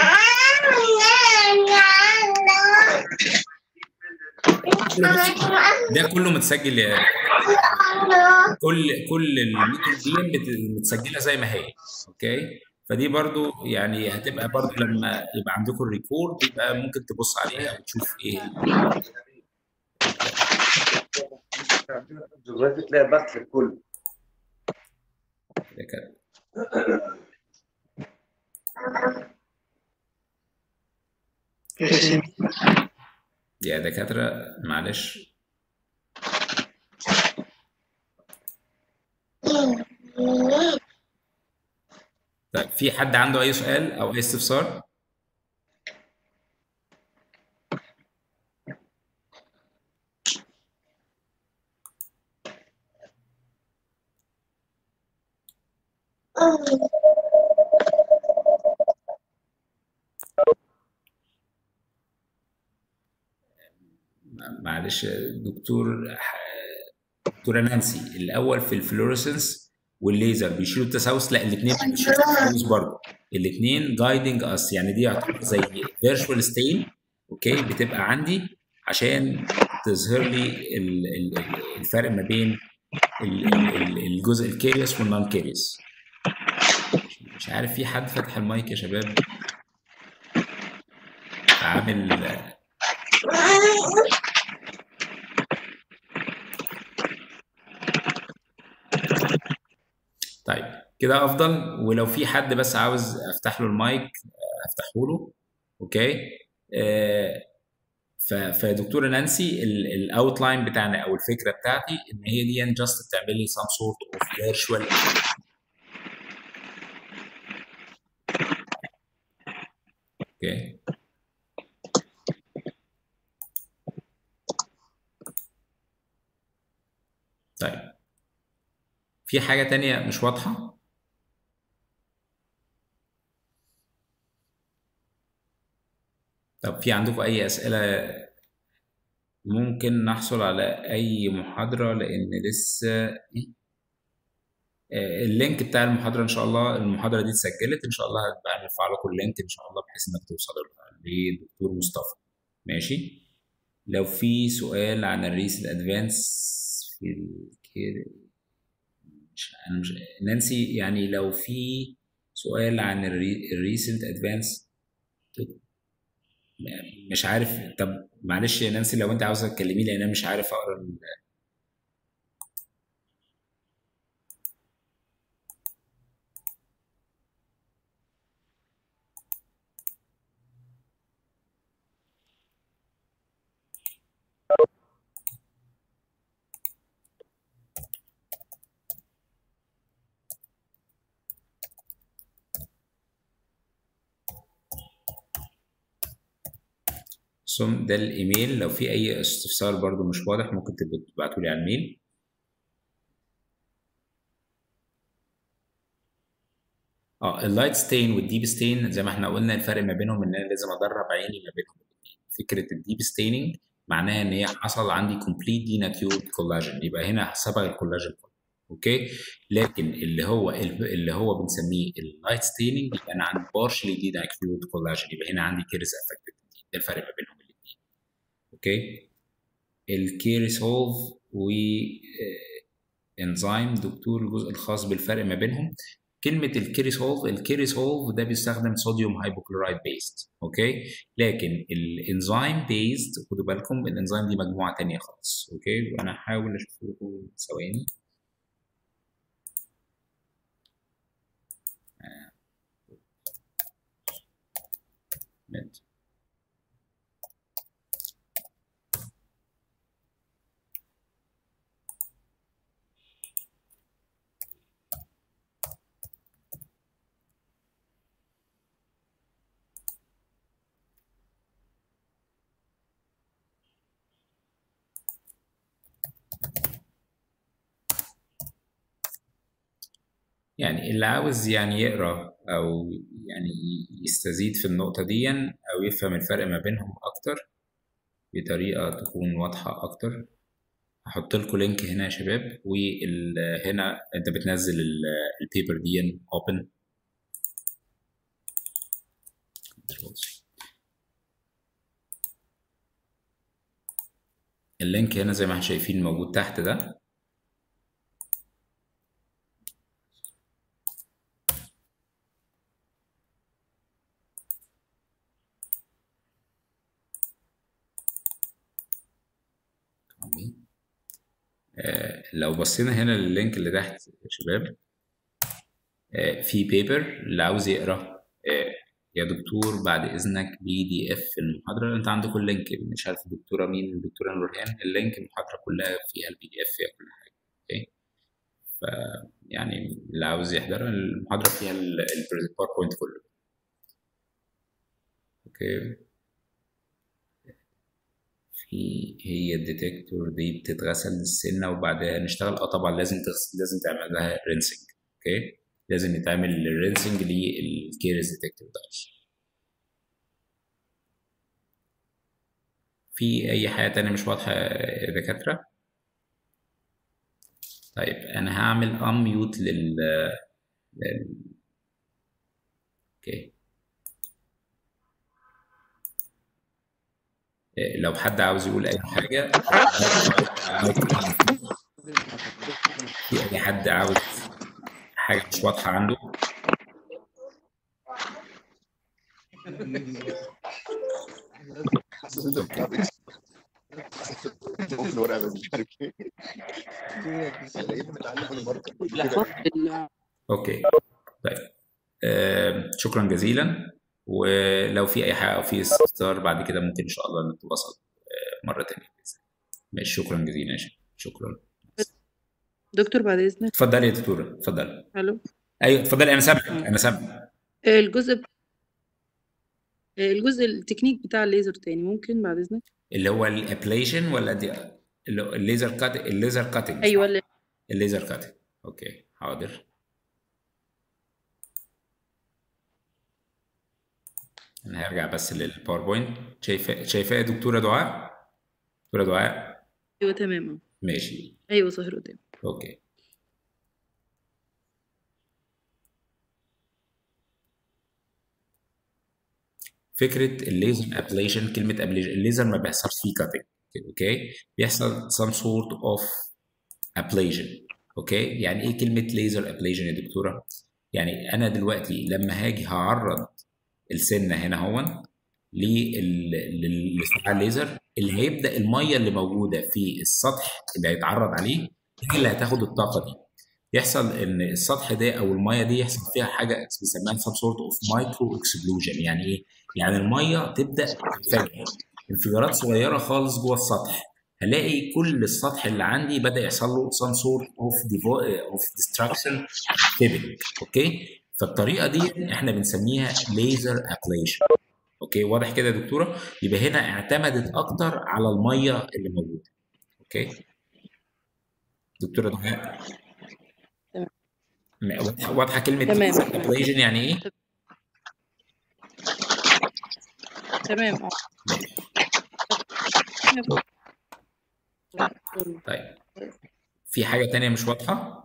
ده كله متسجل يا كل كل الميتنج دي متسجله زي ما هي اوكي فدي برضو يعني هتبقى برضو لما يبقى عندكم الريكورد يبقى ممكن تبص عليها وتشوف ايه دلوقتي تلاقي بحث الكل كده يا دكاترة معلش طيب في حد عنده أي سؤال أو أي استفسار؟ معلش دكتور دكتوره نانسي الاول في الفلوريسنس والليزر بيشيلوا التسوس لا الاثنين بيشيلوا التسوس برضه الاثنين جايدنج اس يعني دي يعتبر زي فيرتشوال ستين اوكي بتبقى عندي عشان تظهر لي الفرق ما بين الجزء الكيريوس والنون كيريوس مش عارف في حد فتح المايك يا شباب عامل طيب كده افضل ولو في حد بس عاوز افتح له المايك افتحه له اوكي آه فدكتوره نانسي الاوتلاين بتاعنا او الفكره بتاعتي ان هي دي جاست بتعمل لي سام سورت اوف فيرتشوال اوكي طيب في حاجة تانية مش واضحة طب في عندكم أي أسئلة ممكن نحصل على أي محاضرة لأن لسه إيه؟ آه، اللينك بتاع المحاضرة إن شاء الله المحاضرة دي اتسجلت إن شاء الله هبقى نرفع لكم اللينك إن شاء الله بحيث إنك توصلوا للدكتور مصطفى ماشي لو في سؤال عن الريسنت ادفانس في الكير مش انا مش نانسي يعني لو في سؤال عن الريسنت ادفانس مش عارف طب معلش يا نانسي لو انت عاوزه تكلمي لي انا مش عارف اقرا ثم ده الايميل لو في اي استفسار برضو مش واضح ممكن تبعتوا لي على الميل اه اللايت ستين والديب ستين زي ما احنا قلنا الفرق ما بينهم ان انا لازم ادرب عيني ما بينهم فكره الديب ستيننج معناها ان هي حصل عندي كومبليت دي ناتيورد كولاجين يبقى هنا صبغ الكولاجين كله اوكي لكن اللي هو اللي هو بنسميه اللايت ستيننج يبقى انا عندي بارشلي دي ناتيورد كولاجين يبقى هنا عندي كيرس افكتد ده الفرق ما بينهم اوكي الكيري سولف و انزيم دكتور الجزء الخاص بالفرق ما بينهم كلمة الكيري سولف الكيري سولف ده بيستخدم صوديوم هايبوكلورايد بيست اوكي لكن الانزيم بيست خدوا بالكم الانزيم دي مجموعة تانية خالص اوكي وانا هحاول اشوف لكم ثواني آه. يعني اللي عاوز يعني يقرا او يعني يستزيد في النقطة دي او يفهم الفرق ما بينهم اكتر بطريقة تكون واضحة اكتر هحط لكم لينك هنا يا شباب وهنا انت بتنزل البيبر دي اوبن اللينك هنا زي ما احنا شايفين موجود تحت ده آه، لو بصينا هنا لللينك اللي تحت يا شباب آه، في بيبر اللي عاوز يقرا آه، يا دكتور بعد اذنك بي دي اف المحاضره انت عندكم اللينك مش عارف الدكتوره مين الدكتوره نورهان اللينك المحاضره كلها فيها البي دي اف فيها كل حاجه اوكي ف يعني اللي عاوز يحضرها المحاضره فيها الباوربوينت كله اوكي في هي الديتكتور دي بتتغسل السنه وبعدها نشتغل اه طبعا لازم تغسل لازم تعمل لها رينسنج اوكي لازم يتعمل الرينسنج للكيرز ديتكتور ده في اي حاجه تانية مش واضحه يا دكاتره طيب انا هعمل اميوت لل لل اوكي لو حد عاوز يقول اي حاجه في اي حد عاوز حاجه مش واضحه عنده اوكي طيب آه شكرا جزيلا ولو في اي حاجه او في استفسار بعد كده ممكن ان شاء الله نتواصل آه، مره ثانيه ماشي شكرا جزيلا شكرا دكتور بعد اذنك اتفضلي يا دكتوره اتفضلي الو ايوه اتفضلي انا سامعك انا سامعك الجزء الجزء التكنيك بتاع الليزر تاني ممكن بعد اذنك اللي هو الابليشن ولا دي الليزر كات الليزر كاتنج ايوه الليزر كاتنج اوكي حاضر انا هرجع بس للباوربوينت شايفه شايفاه يا دكتوره دعاء دكتوره دعاء ايوه تمام ماشي ايوه ظاهر قدام اوكي فكره الليزر ابليشن كلمه ابليشن الليزر ما بيحصلش فيه كاتنج اوكي بيحصل some sort of ablation اوكي يعني ايه كلمه ليزر ابليشن يا دكتوره يعني انا دلوقتي لما هاجي هعرض السنه هنا هون للاشعاع الليزر اللي هيبدا الميه اللي موجوده في السطح اللي هيتعرض عليه هي اللي هتاخد الطاقه دي يحصل ان السطح ده او الميه دي يحصل فيها حاجه بنسميها some sort of micro explosion يعني ايه؟ يعني الميه تبدا تنفجر انفجارات صغيره خالص جوه السطح هلاقي كل السطح اللي عندي بدا يحصل له some sort of devo- of destruction activity اوكي فالطريقه دي احنا بنسميها ليزر ابليشن اوكي واضح كده يا دكتوره يبقى هنا اعتمدت اكتر على الميه اللي موجوده اوكي دكتوره دعاء تمام. م- واضحه كلمه تمام. ليزر ابليشن يعني ايه تمام اه طيب في حاجه تانية مش واضحه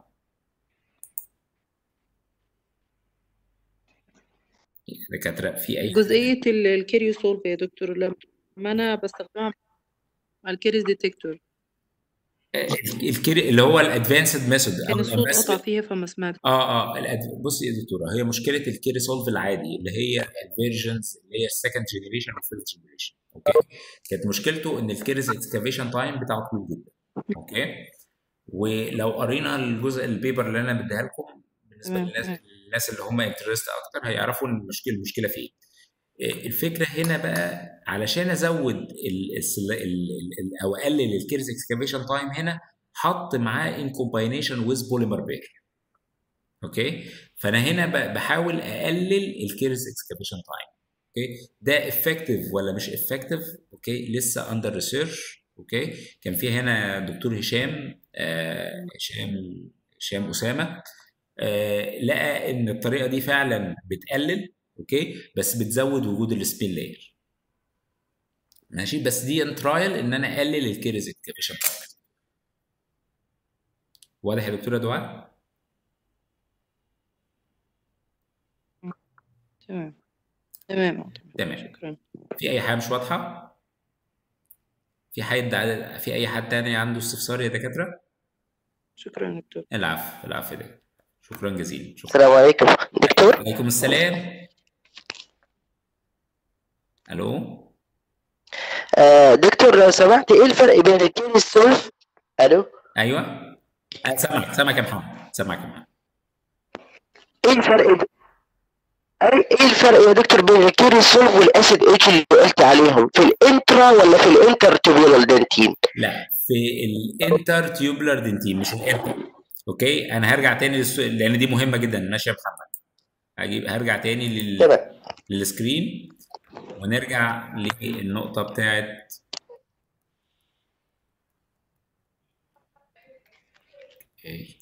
دكاتره في اي جزئية ال- الكيريو سولف يا دكتور لما أنا بستخدمها مع الكيريز ديتكتور الكيري اللي هو الادفانسد ميثود كان الصوت قطع فيها فما سمعت اه اه الأد- بصي يا دكتوره هي مشكله الكيري سولف العادي اللي هي الفيرجنز اللي هي السكند جنريشن والثيرد جنريشن اوكي كانت مشكلته ان الكيريز اكسكافيشن تايم بتاعه طويل جدا اوكي ولو قرينا الجزء البيبر اللي انا بديها لكم بالنسبه تمام. للناس الناس اللي هم انترست اكتر هيعرفوا ان المشكله المشكله في ايه إيه، الفكره هنا بقى علشان ازود ال ال ال ال او اقلل الكيرز اكسكافيشن تايم هنا حط معاه ان كومباينيشن ويز بوليمر بير اوكي فانا هنا ب- بحاول اقلل الكيرز اكسكافيشن تايم اوكي ده افكتيف ولا مش افكتيف اوكي لسه اندر ريسيرش اوكي كان في هنا دكتور هشام آه هشام هشام اسامه آه لقى ان الطريقه دي فعلا بتقلل اوكي بس بتزود وجود السبين لاير ماشي بس دي ترايل ان انا اقلل الكيرز اكسكافيشن تايم واضح يا دكتوره دعاء تمام تمام آه، تمام شكرا في اي حاجه مش واضحه في حد ع- في اي حد تاني عنده استفسار يا دكاتره شكرا يا دكتور العفو العفو يا دكتور شكرا جزيلا شكرا السلام عليكم دكتور عليكم السلام الو آه دكتور لو سمحت ايه الفرق بين الكيري السولف الو ايوه أه، سامعك سامعك يا محمد سامعك يا محمد ايه الفرق ب... ايه إيه الفرق يا دكتور بين الكيري السولف والاسيد اتش اللي قلت عليهم في الانترا ولا في الانتر تيبولال دنتين لا في الانتر تيوبلر دنتين مش الانتر اوكي انا هرجع تاني للسؤال لان دي مهمه جدا ماشي يا محمد هجيب هرجع تاني لل... تمام للسكرين ونرجع للنقطة بتاعت اوكي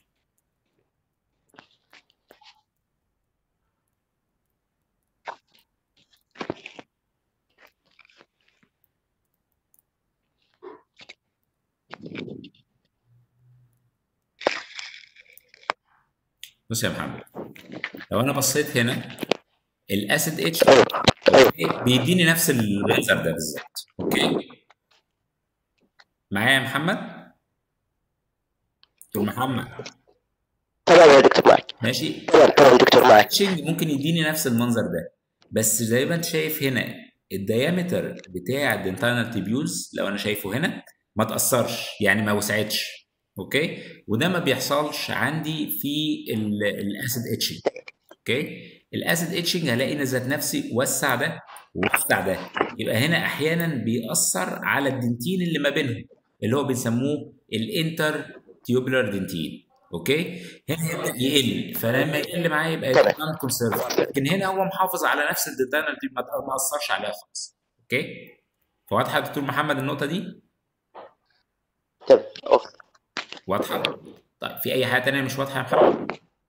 بص يا محمد لو انا بصيت هنا الاسيد اتش ايوه ايوه بيديني نفس المنظر ده بالظبط اوكي معايا يا محمد دكتور محمد تمام يا دكتور معك ماشي تمام تمام دكتور معك الاتشنج ممكن يديني نفس المنظر ده بس زي ما انت شايف هنا الديامتر بتاع الدنتانال تيبيوز لو انا شايفه هنا ما تاثرش يعني ما وسعتش اوكي وده ما بيحصلش عندي في الاسيد اتشنج اوكي الاسيد اتشنج هلاقي ان ذات نفسي وسع ده ووسع ده يبقى هنا احيانا بيأثر على الدنتين اللي ما بينهم اللي هو بنسموه الانتر تيوبولار دنتين اوكي هنا يبدا يقل فلما يقل معاه يبقى تمام. نون كونسيرف لكن هنا هو محافظ على نفس الدنتانال دي ما ما اثرش عليها خالص اوكي فواضحه يا دكتور محمد النقطه دي تمام أوكي. واضحه طيب في اي حاجه تانية مش واضحه يا محمد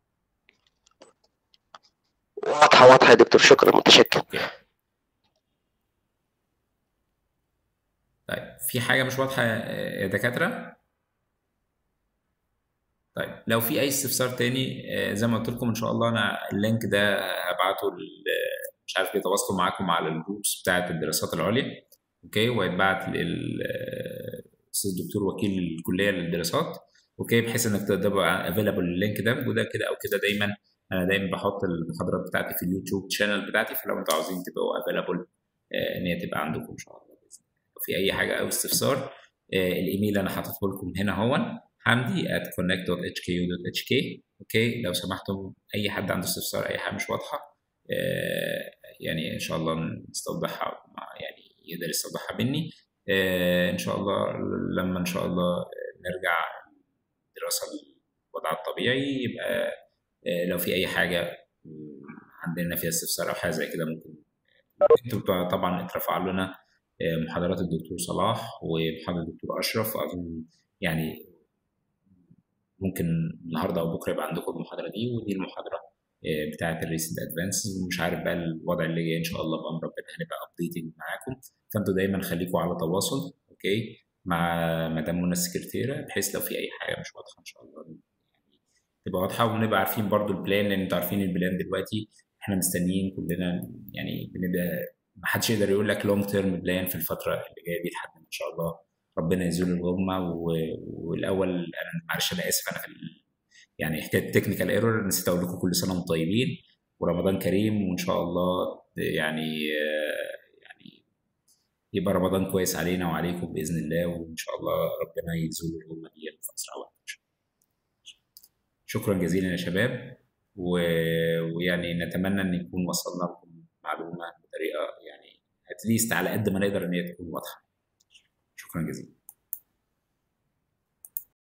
واضحة واضحة يا دكتور شكرا متشكر اوكي طيب في حاجه مش واضحه يا دكاتره طيب لو في اي استفسار تاني آه، زي ما قلت لكم ان شاء الله انا اللينك ده هبعته لل- مش عارف بيتواصلوا معاكم على الجروبس بتاعه الدراسات العليا اوكي وهيتبعت للاستاذ الدكتور وكيل الكليه للدراسات اوكي بحيث انك تبقى افيلابل اللينك ده وده كده او كده دايما انا دايما بحط المحاضرات بتاعتي في اليوتيوب شانل بتاعتي فلو انتوا عاوزين تبقوا افيلابل ان هي تبقى عندكم ان شاء الله باذن الله لو في اي حاجه او استفسار آه، الايميل انا حاططه لكم هنا هون حمدي at connect.hku.hk اوكي لو سمحتم اي حد عنده استفسار اي حاجه مش واضحه آه، يعني ان شاء الله نستوضحها مع يعني يقدر يستوضحها مني آه، ان شاء الله لما ان شاء الله نرجع دراسه الوضع الطبيعي يبقى آه، لو في اي حاجه م، عندنا فيها استفسار او حاجه زي كده ممكن انتوا طبعا اترفع لنا آه، محاضرات الدكتور صلاح ومحاضره الدكتور اشرف واظن يعني ممكن النهارده او بكره يبقى عندكم المحاضره دي ودي المحاضره آه، بتاعه الريسنت ادفانسز ومش عارف بقى الوضع اللي جاي ان شاء الله بامر ربنا هنبقى ابديتنج معاكم فانتوا دايما خليكم على تواصل اوكي مع مدام منى السكرتيره بحيث لو في اي حاجه مش واضحه ان شاء الله يعني تبقى واضحه ونبقى عارفين برضو البلان لان انتوا عارفين البلان دلوقتي احنا مستنيين كلنا يعني بنبقى ما حدش يقدر يقول لك لونج تيرم بلان في الفتره اللي جايه دي لحد ما ان شاء الله ربنا يزول الغمه و- والاول انا معلش انا اسف انا في ال- يعني حكايه تكنيكال ايرور نسيت اقول لكم كل سنه وانتم طيبين ورمضان كريم وان شاء الله يعني آه، يعني يبقى رمضان كويس علينا وعليكم باذن الله وان شاء الله ربنا يزول الغمه دي في اسرع وقت إن شاء الله. شكرا جزيلا يا شباب و... ويعني نتمنى ان يكون وصلنا لكم معلومه بطريقه يعني اتليست على قد ما نقدر ان هي تكون واضحه شكرا جزيلا